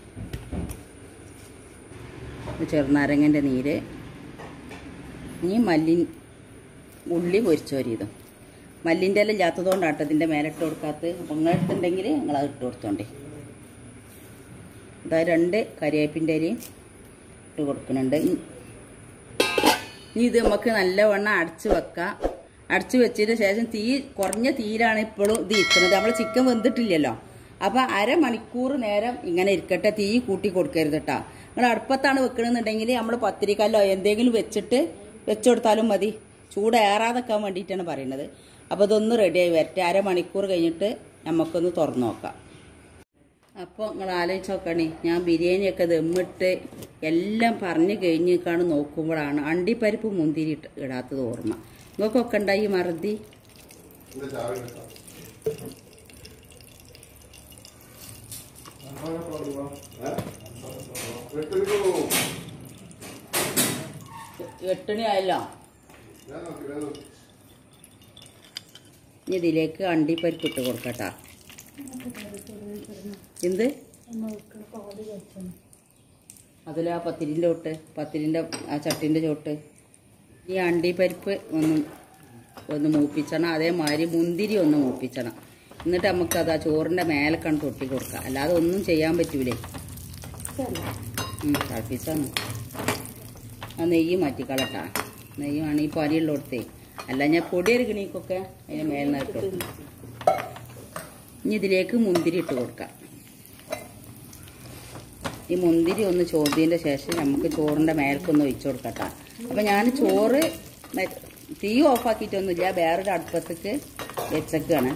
ഇത് ചെറുനാരങ്ങൻ്റെ നീര് ഇനി മല്ലി ഉള്ളി പൊരിച്ചോരിയതും മല്ലിൻ്റെ ഇല ഇല്ലാത്തതുകൊണ്ടാട്ടോ ഇതിൻ്റെ മേലെ ഇട്ട് കൊടുക്കാത്തത് അപ്പം നിങ്ങൾ എടുത്തിട്ടുണ്ടെങ്കിൽ നിങ്ങൾ അത് ഇട്ട് കൊടുത്തോണ്ടേ ഇതാ രണ്ട് കരിവേപ്പിൻ്റെ അരി ഇട്ട് കൊടുക്കുന്നുണ്ട് ഇനി ഇത് നമുക്ക് നല്ലവണ്ണം അടച്ച് വെക്കാം അടച്ച് വെച്ചതിന് ശേഷം തീ കുറഞ്ഞ തീയിലാണ് ഇപ്പോഴും ഇത് ഇരിക്കുന്നത് നമ്മൾ ചിക്കൻ വെന്തിട്ടില്ലല്ലോ അപ്പം അരമണിക്കൂർ നേരം ഇങ്ങനെ ഇരിക്കട്ടെ തീ കൂട്ടി കൊടുക്കരുത് കേട്ടോ നിങ്ങൾ അടുപ്പത്താണ് വെക്കണമെന്നുണ്ടെങ്കിൽ നമ്മൾ പത്തിരിക്കല്ലോ എന്തെങ്കിലും വെച്ചിട്ട് വെച്ചുകൊടുത്താലും മതി ചൂട് ഏറാതെക്കാൻ വേണ്ടിയിട്ടാണ് പറയുന്നത് അപ്പോൾ ഇതൊന്ന് റെഡിയായി വരട്ടെ അരമണിക്കൂർ കഴിഞ്ഞിട്ട് നമുക്കൊന്ന് തുറന്നു നോക്കാം അപ്പോൾ നിങ്ങൾ ആലോചിച്ച് നോക്കണേ ഞാൻ ബിരിയാണിയൊക്കെ ദമ്മിട്ട് എല്ലാം പറഞ്ഞു കഴിഞ്ഞേക്കാണ് നോക്കുമ്പോഴാണ് അണ്ടിപ്പരിപ്പ് മുന്തിരി ഇട്ട് ഇടാത്തത് ഓർമ്മ നിങ്ങൾക്കൊക്കെ ഉണ്ടായി മറുതി എട്ടണി ആയല്ലോ ഇനി ഇതിലേക്ക് അണ്ടിപ്പരിപ്പ് ഇട്ട് കൊടുക്കട്ടാ എന്ത് അതിൽ ആ പത്തിരിൻ്റെ ചോട്ട് പത്തിരിൻ്റെ ആ ചട്ടിൻ്റെ ചോട്ട് ഈ അണ്ടിപ്പരിപ്പ് ഒന്ന് ഒന്ന് മൂപ്പിച്ചണം അതേമാതിരി മുന്തിരി ഒന്ന് മൂപ്പിച്ചണം എന്നിട്ട് നമുക്ക് അത് ആ ചോറിൻ്റെ മേലെ കണ്ട് തൊട്ടി കൊടുക്കാം അല്ലാതെ ഒന്നും ചെയ്യാൻ പറ്റൂലേ തിളപ്പിച്ചാണ് ആ നെയ്യ് മാറ്റിക്കളട്ടാ നെയ്യാണ് ഈ പനിയുള്ളടത്തേ അല്ല ഞാൻ പൊടി അരിക്കണീക്കൊക്കെ അതിന് മേലിനായിട്ട് കൊടുക്കും ഇനി ഇതിലേക്ക് മുന്തിരി ഇട്ട് കൊടുക്കാം ഈ മുന്തിരി ഒന്ന് ചോദ്യതിൻ്റെ ശേഷം നമുക്ക് ചോറിൻ്റെ മേൽക്കൊന്ന് ഒഴിച്ചു കൊടുക്കട്ടാ അപ്പം ഞാൻ ചോറ് മെ- തീ ഓഫാക്കിയിട്ടൊന്നുമില്ല വേറൊരു അടുപ്പത്തേക്ക് വെച്ചേക്കാണ്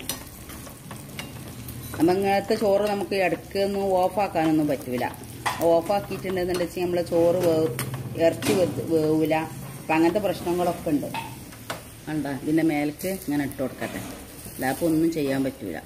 അപ്പം ഇങ്ങനത്തെ ചോറ് നമുക്ക് ഇടയ്ക്കൊന്നും ഓഫാക്കാനൊന്നും പറ്റൂല ഓഫാക്കിയിട്ടുണ്ടെന്ന് വെച്ചാൽ നമ്മളെ ചോറ് വേവ് ഇറച്ചി വെന്ത് വേവില്ല അപ്പം അങ്ങനത്തെ പ്രശ്നങ്ങളൊക്കെ ഉണ്ട് കണ്ട ഇതിൻ്റെ മേലേക്ക് ഇങ്ങനെ ഇട്ട് കൊടുക്കട്ടെ അല്ലാപ്പോൾ ഒന്നും ചെയ്യാൻ പറ്റൂല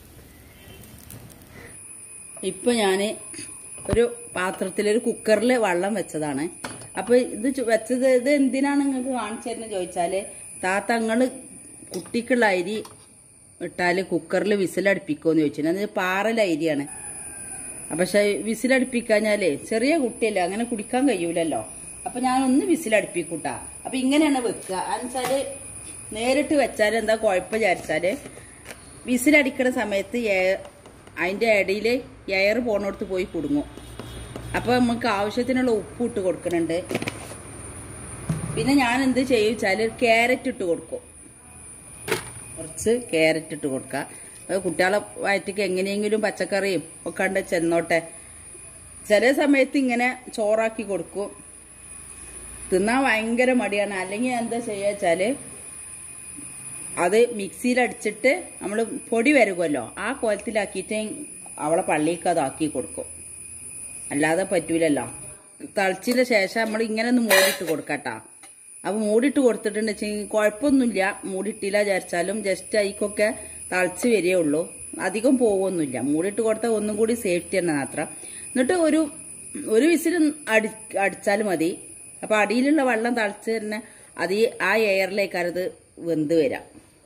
ഇപ്പൊ ഞാൻ ഒരു പാത്രത്തിൽ ഒരു കുക്കറിൽ വെള്ളം വെച്ചതാണ് അപ്പൊ ഇത് ചു- വെച്ചത് ഇത് എന്തിനാണ് നിങ്ങൾക്ക് കാണിച്ചു തരുന്നത് ചോദിച്ചാല് താത്തങ്ങൾ കുട്ടിക്കുള്ള അരി ഇട്ടാല് കുക്കറിൽ വിസിലടുപ്പിക്കുമെന്ന് ചോദിച്ചു അത് പാറല അരിയാണ് പക്ഷെ വിസിലടുപ്പിക്കാഞ്ഞാലേ ചെറിയ കുട്ടിയല്ലേ അങ്ങനെ കുടിക്കാൻ കഴിയൂലല്ലോ അപ്പൊ ഞാൻ ഒന്ന് വിസിലടുപ്പിക്കൂട്ടാ അപ്പൊ ഇങ്ങനെയാണ് വെക്കുക എന്നുവെച്ചാല് നേരിട്ട് വെച്ചാൽ എന്താ കുഴപ്പം വിചാരിച്ചാല് വിസിലടിക്കുന്ന സമയത്ത് എ- അതിന്റെ ഇടയിൽ എയർ പോണോടത്ത് പോയി കുടുങ്ങും അപ്പൊ നമുക്ക് ആവശ്യത്തിനുള്ള ഉപ്പ് ഇട്ട് കൊടുക്കുന്നുണ്ട് പിന്നെ ഞാൻ എന്ത് ചെയ്യും വെച്ചാല് ക്യാരറ്റ് ഇട്ട് കൊടുക്കും കുറച്ച് ക്യാരറ്റ് ഇട്ട് കൊടുക്കുക അത് കുട്ടികളെ വയറ്റിക്ക് എങ്ങനെയെങ്കിലും പച്ചക്കറിയും ഒക്കെ ഉണ്ട് ചെന്നോട്ടെ ചില സമയത്ത് ഇങ്ങനെ ചോറാക്കി കൊടുക്കും തിന്നാൻ ഭയങ്കര മടിയാണ് അല്ലെങ്കിൽ എന്താ ചെയ്യുക വെച്ചാല് അത് മിക്സിയിൽ അടിച്ചിട്ട് നമ്മൾ പൊടി വരുമല്ലോ ആ കോലത്തിലാക്കിയിട്ട് അവളെ പള്ളിക്ക് അതാക്കി കൊടുക്കും അല്ലാതെ പറ്റൂലല്ലോ തളിച്ചതിന് ശേഷം നമ്മൾ ഇങ്ങനെ ഒന്ന് മൂടിയിട്ട് കൊടുക്കട്ടാ അപ്പൊ മൂടിയിട്ട് കൊടുത്തിട്ടുണ്ട് വെച്ചെങ്കിൽ കുഴപ്പമൊന്നുമില്ല മൂടിയിട്ടില്ല വിചാരിച്ചാലും ജസ്റ്റ് അതിക്കൊക്കെ തളിച്ച് വരികയുള്ളൂ അധികം പോകുമൊന്നുമില്ല മൂടിയിട്ട് കൊടുത്താൽ ഒന്നും കൂടി സേഫ്റ്റി തന്നെ മാത്രം എന്നിട്ട് ഒരു ഒരു വിസിൽ അടി അടിച്ചാൽ മതി അപ്പൊ അടിയിലുള്ള വെള്ളം തളിച്ച് തന്നെ അത് ഈ- ആ എയറിലേക്ക് അത് വെന്ത് വരാം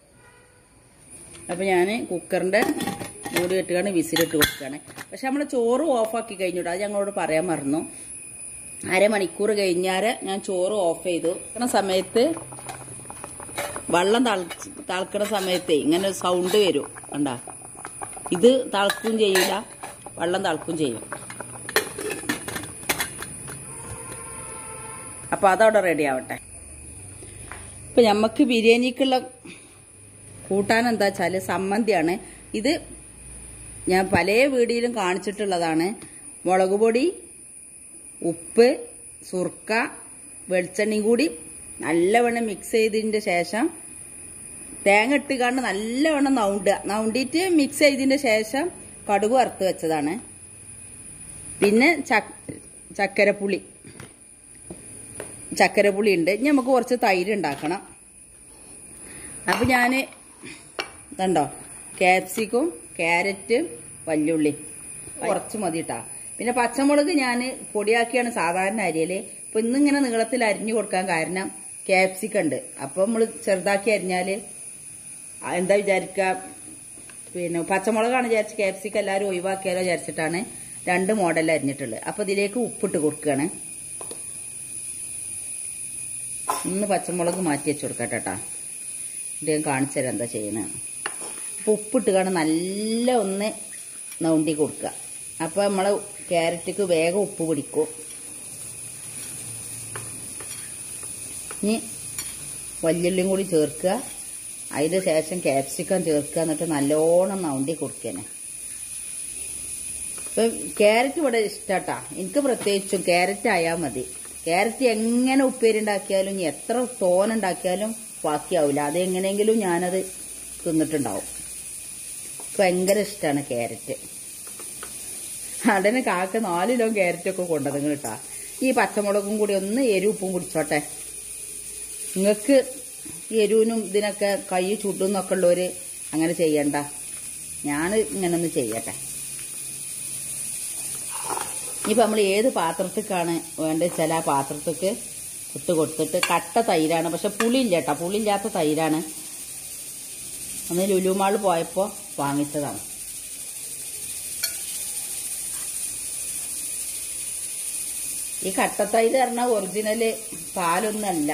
അപ്പൊ ഞാൻ കുക്കറിന്റെ മൂടി ഇട്ടുകൊണ്ട് വിസിലിട്ട് കൊടുക്കുകയാണ് പക്ഷെ നമ്മൾ ചോറ് ഓഫാക്കി കഴിഞ്ഞിട്ട് അത് ഞങ്ങളോട് പറയാൻ മറന്നു അരമണിക്കൂർ കഴിഞ്ഞാല് ഞാൻ ചോറ് ഓഫ് ചെയ്തു ഇരിക്കണ സമയത്ത് വെള്ളം തളിച്ച് തിളക്കണ സമയത്തേ ഇങ്ങനെ സൗണ്ട് വരും കണ്ട ഇത് തിളക്കും ചെയ്യില്ല വെള്ളം തിളക്കും ചെയ്യും അപ്പോൾ അതവിടെ റെഡി ആവട്ടെ ഇപ്പം നമുക്ക് ബിരിയാണിക്കുള്ള കൂട്ടാൻ എന്താ വെച്ചാൽ സമ്മന്തിയാണ് ഇത് ഞാൻ പല വീഡിയോയിലും കാണിച്ചിട്ടുള്ളതാണ് മുളക് പൊടി ഉപ്പ് സുർക്ക വെളിച്ചെണ്ണയും കൂടി നല്ലവണ്ണം മിക്സ് ചെയ്തതിൻ്റെ ശേഷം തേങ്ങ ഇട്ട് കണ്ട് നല്ലവണ്ണം നൗണ്ടുക നൗണ്ടിയിട്ട് മിക്സ് ചെയ്തതിൻ്റെ ശേഷം കടുക് വറുത്ത് വെച്ചതാണ് പിന്നെ ചക് ചക്കരപ്പുളി ചക്കരപ്പുളി ഉണ്ട് ഇനി നമുക്ക് കുറച്ച് തൈര് ഉണ്ടാക്കണം അപ്പം ഞാൻ ഇതുണ്ടോ ക്യാപ്സിക്കും ക്യാരറ്റ് വല്യുള്ളി കുറച്ച് മതി കേട്ടാ പിന്നെ പച്ചമുളക് ഞാൻ പൊടിയാക്കിയാണ് സാധാരണ അരിയല് ഇപ്പൊ ഇന്നിങ്ങനെ നീളത്തിൽ അരിഞ്ഞു കൊടുക്കാൻ കാരണം ക്യാപ്സിക്കം ഉണ്ട് അപ്പം നമ്മൾ ചെറുതാക്കി അരിഞ്ഞാല് ആ എന്താ വിചാരിക്കുക പിന്നെ പച്ചമുളകാണ് വിചാരിച്ച് ക്യാപ്സിക്കം എല്ലാവരും ഒഴിവാക്കിയാലോ വിചാരിച്ചിട്ടാണ് രണ്ട് മോഡൽ അരിഞ്ഞിട്ടുള്ളത് അപ്പൊ ഇതിലേക്ക് ഉപ്പിട്ട് കൊടുക്കുകയാണ് ഇന്ന് പച്ചമുളക് മാറ്റി വെച്ച് കൊടുക്കട്ടെ കേട്ടാ ഇത് ഞാൻ കാണിച്ചു തരാം എന്താ ചെയ്യണേ അപ്പോൾ ഉപ്പിട്ട് കാണാൻ നല്ല ഒന്ന് നൗണ്ടി കൊടുക്കുക അപ്പോൾ നമ്മളെ ക്യാരറ്റിക്ക് വേഗം ഉപ്പ് പിടിക്കും ഇനി വല്യുള്ളിയും കൂടി ചേർക്കുക അതിന് ശേഷം ക്യാപ്സിക്കം ചേർക്കുക എന്നിട്ട് നല്ലോണം നൗണ്ടി കൊടുക്കണേ ഇപ്പം ക്യാരറ്റ് ഇവിടെ ഇഷ്ടാട്ടാ എനിക്ക് പ്രത്യേകിച്ചും ക്യാരറ്റ് ആയാൽ മതി ക്യാരറ്റ് എങ്ങനെ ഉപ്പേരി ഉണ്ടാക്കിയാലും ഇനി എത്ര തോനുണ്ടാക്കിയാലും ബാക്കിയാവില്ല അത് എങ്ങനെയെങ്കിലും ഞാനത് തിന്നിട്ടുണ്ടാവും എനിക്ക് ഭയങ്കര ഇഷ്ടമാണ് ക്യാരറ്റ് അതിന് കാക്ക നാല് കിലോ ക്യാരറ്റൊക്കെ കൊണ്ടത് കേട്ടാ ഈ പച്ചമുളകും കൂടി ഒന്ന് എരിവ് ഉപ്പും കുടിച്ചോട്ടെ നിങ്ങൾക്ക് എരിവിനും ഇതിനൊക്കെ കൈ ചുട്ടുന്നൊക്കെ ഉള്ളവര് അങ്ങനെ ചെയ്യണ്ട ഞാൻ ഇങ്ങനെ ഒന്ന് ചെയ്യട്ടെ ഇനിയിപ്പോൾ നമ്മൾ ഏത് പാത്രത്തേക്കാണ് വേണ്ടത് വെച്ചാൽ ആ പാത്രത്തേക്ക് ഇട്ട് കൊടുത്തിട്ട് കട്ട തൈരാണ് പക്ഷെ പുളിയില്ല കേട്ടോ പുളിയില്ലാത്ത തൈരാണ് അന്ന് ലുലുമാൾ പോയപ്പോൾ വാങ്ങിച്ചതാണ് ഈ കട്ടത്തൈര് പറഞ്ഞാൽ ഒറിജിനല് പാലൊന്നല്ല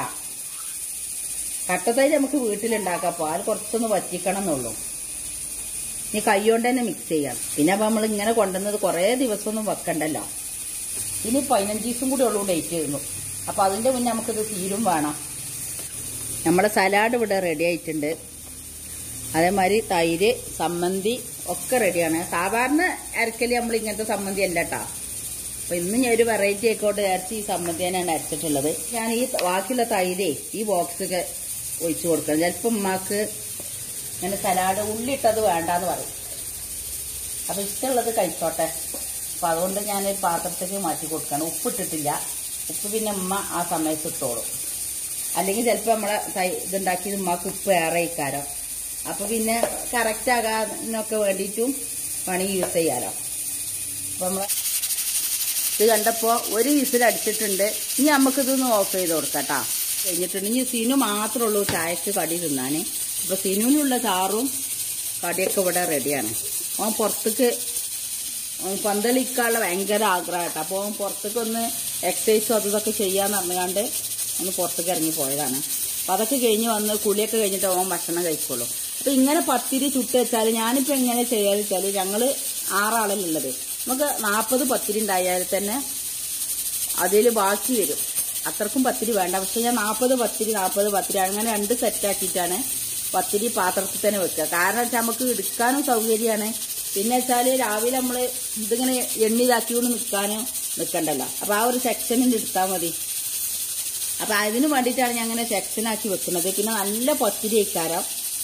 കട്ടത്തൈര് നമുക്ക് വീട്ടിലുണ്ടാക്കാം പാൽ കുറച്ചൊന്ന് വറ്റിക്കണം എന്നുള്ളൂ ഇനി കൈകൊണ്ട് തന്നെ മിക്സ് ചെയ്യണം പിന്നെ അപ്പം നമ്മൾ ഇങ്ങനെ കൊണ്ടുവന്നത് കുറേ ദിവസമൊന്നും വെക്കണ്ടല്ലോ ഇനി പതിനഞ്ച് ദിവസം കൂടി ഉള്ളൂ ഡേറ്റ് ചെയ്യുന്നു അപ്പം അതിൻ്റെ മുന്നേ നമുക്കിത് തീരും വേണം നമ്മുടെ സലാഡ് ഇവിടെ റെഡി ആയിട്ടുണ്ട് അതേമാതിരി തൈര് സമ്മന്തി ഒക്കെ റെഡിയാണ് സാധാരണ അരക്കല് നമ്മൾ ഇങ്ങനത്തെ സമ്മന്തി അല്ല കേട്ടോ അപ്പൊ ഇന്ന് ഞാൻ ഒരു വെറൈറ്റി ആയിക്കോട്ടെ അരച്ച് ഈ സമ്മതിയാണ് അരച്ചിട്ടുള്ളത് ഞാൻ ഈ ബാക്കിയുള്ള തൈരേ ഈ ബോക്സൊക്കെ ഒഴിച്ചു കൊടുക്കണം ചിലപ്പോൾ ഉമ്മാക്ക് ഇങ്ങനെ സലാഡ് ഉള്ളിട്ടത് വേണ്ടാന്ന് പറയും അപ്പൊ ഇഷ്ടമുള്ളത് കഴിച്ചോട്ടെ അപ്പൊ അതുകൊണ്ട് ഞാനൊരു പാത്രത്തേക്ക് മാറ്റി കൊടുക്കണം ഉപ്പിട്ടിട്ടില്ല ഉപ്പ് പിന്നെ ഉമ്മ ആ സമയത്ത് ഇട്ടോളും അല്ലെങ്കിൽ ചിലപ്പോൾ നമ്മളെ തൈ ഇതുണ്ടാക്കിയത് ഉമ്മക്ക് ഉപ്പ് ഏറെ ഇക്കാരോ അപ്പൊ പിന്നെ കറക്റ്റ് ആകാനൊക്കെ വേണ്ടിയിട്ടും വേണമെങ്കിൽ യൂസ് ചെയ്യാലോ അപ്പൊ നമ്മളെ ഇത് കണ്ടപ്പോൾ ഒരു വിസിൽ അടിച്ചിട്ടുണ്ട് ഇനി നമുക്കിതൊന്ന് ഓഫ് ചെയ്ത് കൊടുക്കാം കേട്ടോ കഴിഞ്ഞിട്ടുണ്ട് ഇനി സീനു മാത്രമേ ഉള്ളൂ ചായക്ക് കടി തിന്നാൻ അപ്പോൾ സീനുവിനുള്ള ചാറും കടിയൊക്കെ ഇവിടെ റെഡിയാണ് അവൻ പുറത്തേക്ക് അവൻ പന്തളിക്കാനുള്ള ഭയങ്കര ആഗ്രഹം കേട്ടോ അപ്പോൾ അവൻ പുറത്തേക്ക് ഒന്ന് എക്സസൈസും അതും ഇതൊക്കെ ചെയ്യാന്ന് പറഞ്ഞുകൊണ്ട് ഒന്ന് പുറത്തേക്ക് ഇറങ്ങി പോയതാണ് അപ്പം അതൊക്കെ കഴിഞ്ഞ് വന്ന് കുളിയൊക്കെ കഴിഞ്ഞിട്ട് അവൻ ഭക്ഷണം കഴിക്കുള്ളൂ അപ്പം ഇങ്ങനെ പത്തിരി ചുട്ട് വെച്ചാൽ ഞാനിപ്പോൾ എങ്ങനെ ചെയ്യാന്ന് വെച്ചാൽ ഞങ്ങൾ ആറാളല്ലുള്ളത് നമുക്ക് നാൽപ്പത് പത്തിരി ഉണ്ടായാൽ തന്നെ അതിൽ ബാക്കി വരും അത്രക്കും പത്തിരി വേണ്ട പക്ഷെ ഞാൻ നാൽപ്പത് പത്തിരി നാൽപ്പത് പത്തിരി അങ്ങനെ രണ്ട് സെറ്റാക്കിയിട്ടാണ് പത്തിരി പാത്രത്തിൽ തന്നെ വെക്കുക കാരണം വെച്ചാൽ നമുക്ക് എടുക്കാനും സൗകര്യമാണ് പിന്നെ വെച്ചാൽ രാവിലെ നമ്മൾ ഇതിങ്ങനെ എണ്ണിതാക്കിക്കൊണ്ട് നിൽക്കാനും നിൽക്കണ്ടല്ലോ അപ്പോൾ ആ ഒരു സെക്ഷനിൽ എടുത്താൽ മതി അപ്പം അതിന് വേണ്ടിയിട്ടാണ് ഞാൻ അങ്ങനെ സെക്ഷനാക്കി വെക്കുന്നത് പിന്നെ നല്ല പത്തിരി ഇക്കാരം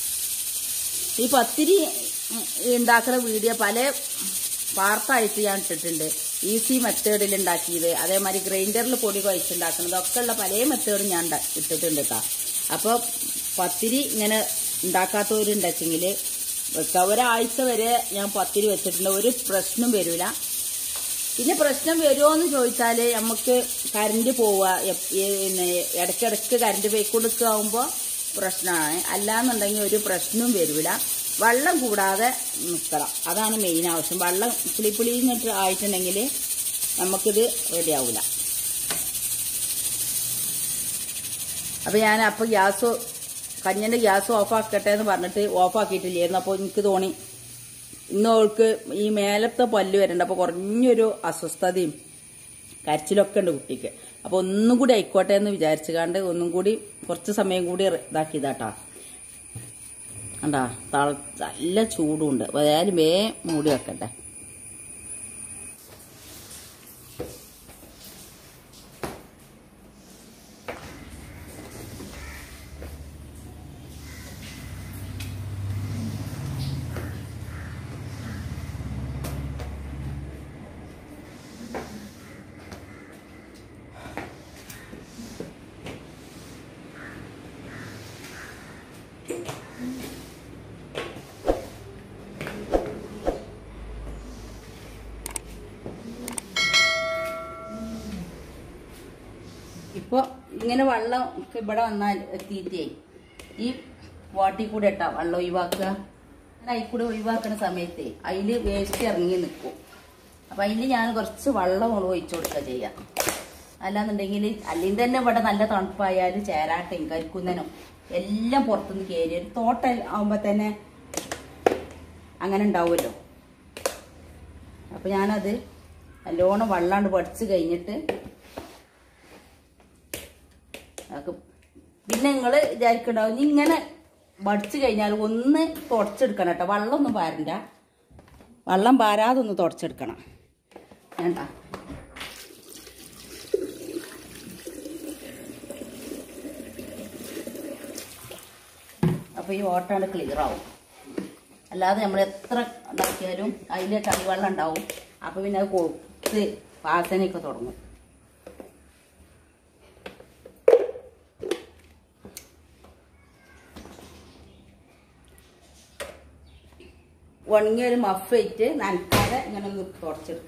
ഈ പത്തിരി ഉണ്ടാക്കുന്ന വീഡിയോ പല വാർത്തായിട്ട് ഞാൻ ഇട്ടിട്ടുണ്ട് ഈസി മെത്തേഡിൽ ഉണ്ടാക്കിയത് അതേമാതിരി ഗ്രൈൻഡറിൽ പൊടി കുഴച്ചുണ്ടാക്കുന്നത് ഒക്കെ ഉള്ള പല മെത്തേഡും ഞാൻ ഉണ്ടാ- ഇട്ടിട്ടുണ്ട് കേട്ടോ അപ്പോൾ പത്തിരി ഇങ്ങനെ ഉണ്ടാക്കാത്തവരുണ്ടെങ്കിൽ വെക്കാം ഒരാഴ്ച വരെ ഞാൻ പത്തിരി വെച്ചിട്ടുണ്ട് ഒരു പ്രശ്നം വരില്ല പിന്നെ പ്രശ്നം വരുമോ എന്ന് ചോദിച്ചാൽ നമുക്ക് കറണ്ട് പോവുക എപ്- ഏ- പിന്നെ ഇടയ്ക്കിടയ്ക്ക് കറണ്ട് പോയിക്കൊടുക്കാവുമ്പോൾ പ്രശ്നമാണ് അല്ലാന്നുണ്ടെങ്കിൽ ഒരു പ്രശ്നവും വരില്ല വെള്ളം കൂടാതെ നിൽക്കണം അതാണ് മെയിൻ ആവശ്യം വെള്ളം പുളിപ്പുളി എന്നിട്ട് ആയിട്ടുണ്ടെങ്കിൽ നമുക്കിത് റെഡിയാവില്ല അപ്പം ഞാൻ അപ്പോൾ ഗ്യാസ് കഞ്ഞിൻ്റെ ഗ്യാസ് ഓഫാക്കട്ടെ എന്ന് പറഞ്ഞിട്ട് ഓഫാക്കിയിട്ടില്ലായിരുന്നു അപ്പോൾ എനിക്ക് തോന്നി ഇന്ന് അവൾക്ക് ഈ മേലത്തെ പല്ല് വരണ്ട അപ്പോൾ കുറഞ്ഞൊരു അസ്വസ്ഥതയും കരച്ചിലൊക്കെ ഉണ്ട് കുട്ടിക്ക് അപ്പോൾ ഒന്നും കൂടി ആയിക്കോട്ടെ എന്ന് വിചാരിച്ചുകാണ്ട് ഒന്നും കൂടി കുറച്ച് സമയം കൂടി ഇതാക്കിയതാട്ടാ കണ്ടാ തള നല്ല ചൂടുണ്ട് അപ്പോൾ ഏതായാലും വേ മൂടി വെക്കട്ടെ ഇപ്പോൾ ഇങ്ങനെ വെള്ളം ഒക്കെ ഇവിടെ വന്നാൽ എത്തിയിട്ടേ ഈ വാട്ടി കൂടെ ഇട്ടാ വെള്ളം ഒഴിവാക്കുക അങ്ങനെ അതിൽ കൂടെ ഒഴിവാക്കുന്ന സമയത്ത് അതിൽ വേസ്റ്റ് ഇറങ്ങി നിൽക്കും അപ്പം അതിൽ ഞാൻ കുറച്ച് വെള്ളം ഒഴിച്ചു കൊടുക്കുക ചെയ്യാം അല്ലാന്നുണ്ടെങ്കിൽ അല്ലെങ്കിൽ തന്നെ ഇവിടെ നല്ല തണുപ്പായാൽ ചേരാട്ടയും കരിക്കുന്നനും എല്ലാം പുറത്തുനിന്ന് കയറി ഒരു തോട്ടം ആകുമ്പോൾ തന്നെ അങ്ങനെ ഉണ്ടാവുമല്ലോ അപ്പം ഞാനത് നല്ലോണം വെള്ളാണ്ട് പഠിച്ച് കഴിഞ്ഞിട്ട് അതൊക്കെ പിന്നെ നിങ്ങൾ വിചാരിക്കണ്ടാവും ഇനി ഇങ്ങനെ വടിച്ചു കഴിഞ്ഞാൽ ഒന്ന് തുടച്ചെടുക്കണം കേട്ടോ വെള്ളമൊന്നും പാരണ്ട വെള്ളം പാരാതെ ഒന്ന് തുടച്ചെടുക്കണം വേണ്ട അപ്പോൾ ഈ ഓട്ടാണ് ക്ലിയർ ആവും അല്ലാതെ നമ്മൾ എത്ര ഉണ്ടാക്കിയാലും അതിൽ ചളിവെള്ളം ഉണ്ടാവും അപ്പോൾ പിന്നെ അത് കൊഴുത്ത് വാസനയൊക്കെ തുടങ്ങും ഉണങ്ങിയ ഒരു മഫ് ഇട്ട് നനക്കാതെ ഇങ്ങനെ ഒന്ന് തുടച്ചെടുക്കും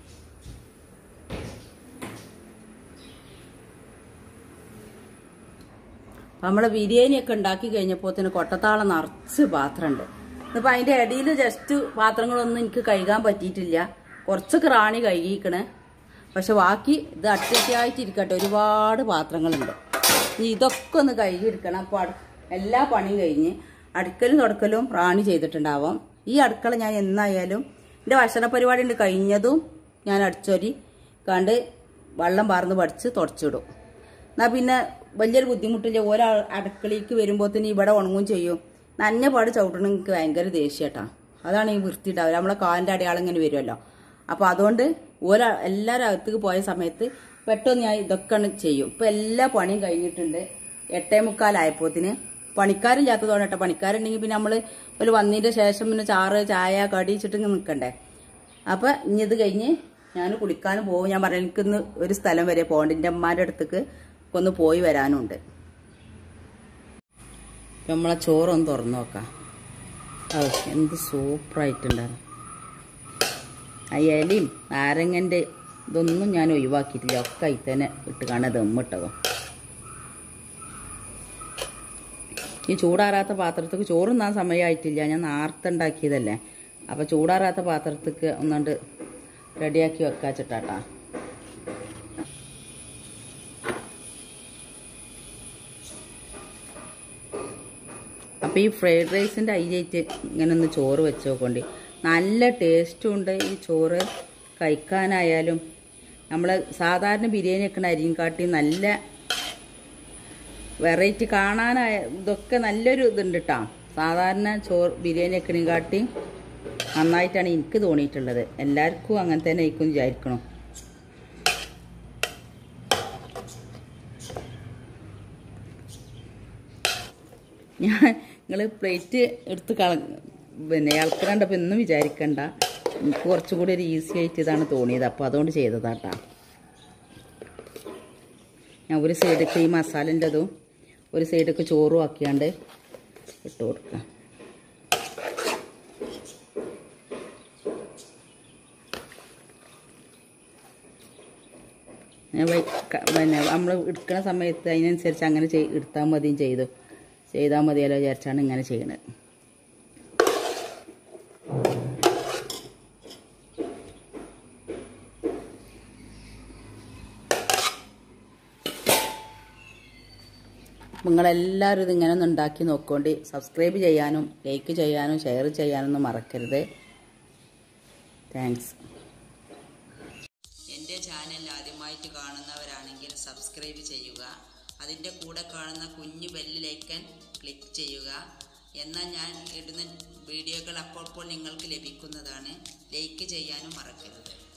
നമ്മളെ ബിരിയാണിയൊക്കെ ഉണ്ടാക്കി കഴിഞ്ഞപ്പോൾ തന്നെ കൊട്ടത്താളം നിറച്ച് പാത്രമുണ്ട് ഇന്നിപ്പോൾ അതിൻ്റെ ഇടയിൽ ജസ്റ്റ് പാത്രങ്ങളൊന്നും എനിക്ക് കഴുകാൻ പറ്റിയിട്ടില്ല കുറച്ചൊക്കെ റാണി കഴുകിക്കണേ പക്ഷെ ബാക്കി ഇത് അട്ടിയായിട്ടിരിക്കട്ടെ ഒരുപാട് പാത്രങ്ങളുണ്ട് ഇനി ഇതൊക്കെ ഒന്ന് കഴുകിയെടുക്കണം അപ്പോൾ അടു എല്ലാ പണിയും കഴിഞ്ഞ് അടുക്കലും തുടക്കലും റാണി ചെയ്തിട്ടുണ്ടാവാം ഈ അടുക്കള ഞാൻ എന്നായാലും എൻ്റെ ഭക്ഷണ പരിപാടി ഉണ്ട് കഴിഞ്ഞതും ഞാൻ അടിച്ചൊരി കണ്ട് വെള്ളം പാർന്ന് പഠിച്ച് തുടച്ചിടും എന്നാ പിന്നെ വലിയൊരു ബുദ്ധിമുട്ടില്ല ഓരോ അടുക്കളയ്ക്ക് വരുമ്പോൾ തന്നെ ഇവിടെ ഉണങ്ങും ചെയ്യും നന്നെ പാട് ചവിട്ടണം എനിക്ക് ഭയങ്കര ദേഷ്യട്ടാ അതാണ് ഈ വൃത്തിയിട്ടാവില്ല നമ്മളെ കാലിൻ്റെ അടയാളം ഇങ്ങനെ വരുമല്ലോ അപ്പോൾ അതുകൊണ്ട് ഓരോ എല്ലാവരും അകത്തേക്ക് പോയ സമയത്ത് പെട്ടെന്ന് ഞാൻ ഇതൊക്കെ ചെയ്യും ഇപ്പം എല്ലാ പണിയും കഴിഞ്ഞിട്ടുണ്ട് എട്ടേ മുക്കാലായപ്പോത്തിന് പണിക്കാരില്ലാത്തതുകൊണ്ട് കേട്ടോ പണിക്കാരുണ്ടെങ്കിൽ പിന്നെ നമ്മൾ ഒരു വന്നതിൻ്റെ ശേഷം പിന്നെ ചാറ് ചായ കടി വെച്ചിട്ട് നിൽക്കണ്ടേ അപ്പം ഇനി ഇത് കഴിഞ്ഞ് ഞാൻ കുളിക്കാനും പോകും ഞാൻ പറഞ്ഞു എനിക്കിന്ന് ഒരു സ്ഥലം വരെ പോകണ്ട എൻ്റെ അമ്മാൻ്റെ അടുത്തേക്ക് ഒന്ന് പോയി വരാനുണ്ട് ഇപ്പം നമ്മളെ ചോറൊന്ന് തുറന്നു നോക്കാം അത് എന്ത് സൂപ്പറായിട്ടുണ്ടായിരുന്നു ആ ഇലയും നാരങ്ങൻ്റെ ഇതൊന്നും ഞാൻ ഒഴിവാക്കിയിട്ടില്ല ഒക്കെ അതിൽ തന്നെ ഇട്ട് കാണാൻ ദമ്മിട്ടതോ ഈ ചൂടാറാത്ത പാത്രത്തേക്ക് ചോറുന്നാൻ സമയമായിട്ടില്ല ഞാൻ നാർത്തുണ്ടാക്കിയതല്ലേ അപ്പോൾ ചൂടാറാത്ത പാത്രത്തേക്ക് ഒന്നാണ്ട് റെഡിയാക്കി വെക്കാച്ചിട്ടാട്ടാ അപ്പോൾ ഈ ഫ്രൈഡ് റൈസിൻ്റെ അരിയായിട്ട് ഇങ്ങനെ ഒന്ന് ചോറ് വെച്ച് നോക്കോണ്ടി നല്ല ടേസ്റ്റും ഉണ്ട് ഈ ചോറ് കഴിക്കാനായാലും നമ്മൾ സാധാരണ ബിരിയാണി വെക്കുന്ന അരിയും കാട്ടി നല്ല വെറൈറ്റി കാണാനായ ഇതൊക്കെ നല്ലൊരു ഇതുണ്ട് കേട്ടോ സാധാരണ ചോറ് ബിരിയാണി വെക്കണേ കാട്ടി നന്നായിട്ടാണ് എനിക്ക് തോന്നിയിട്ടുള്ളത് എല്ലാവർക്കും അങ്ങനെ തന്നെ ആയിരിക്കും വിചാരിക്കണം ഞാൻ നിങ്ങൾ പ്ലേറ്റ് എടുത്ത് കള പിന്നെ ഇളക്കണ്ടപ്പോൾ ഒന്നും വിചാരിക്കണ്ട എനിക്ക് കുറച്ചും കൂടി ഒരു ഈസി ആയിട്ട് ഇതാണ് തോന്നിയത് അപ്പോൾ അതുകൊണ്ട് ചെയ്തതാട്ടാ ഞാൻ ഒരു സൈഡൊക്കെ ഈ മസാലൻ്റെതും ഒരു സൈഡൊക്കെ ചോറും ആക്കിയാണ്ട് ഇട്ട് കൊടുക്കാം ഞാൻ വൈ- ക- പിന്നെ നമ്മൾ എടുക്കുന്ന സമയത്ത് അതിനനുസരിച്ച് അങ്ങനെ ചെയ് എടുത്താൽ മതിയും ചെയ്തു ചെയ്താൽ മതിയല്ലോ വിചാരിച്ചാണ് ഇങ്ങനെ ചെയ്യണത് നിങ്ങളെല്ലാവരും ഇതിങ്ങനെ ഒന്ന് ഉണ്ടാക്കി നോക്കൊണ്ട് സബ്സ്ക്രൈബ് ചെയ്യാനും ലൈക്ക് ചെയ്യാനും ഷെയർ ചെയ്യാനൊന്നും മറക്കരുത് താങ്ക്സ് എൻ്റെ ചാനൽ ആദ്യമായിട്ട് കാണുന്നവരാണെങ്കിൽ സബ്സ്ക്രൈബ് ചെയ്യുക അതിൻ്റെ കൂടെ കാണുന്ന കുഞ്ഞു ബെല്ലിലേക്കൻ ക്ലിക്ക് ചെയ്യുക എന്നാൽ ഞാൻ ഇടുന്ന വീഡിയോകൾ അപ്പോൾ നിങ്ങൾക്ക് ലഭിക്കുന്നതാണ് ലൈക്ക് ചെയ്യാനും മറക്കരുത്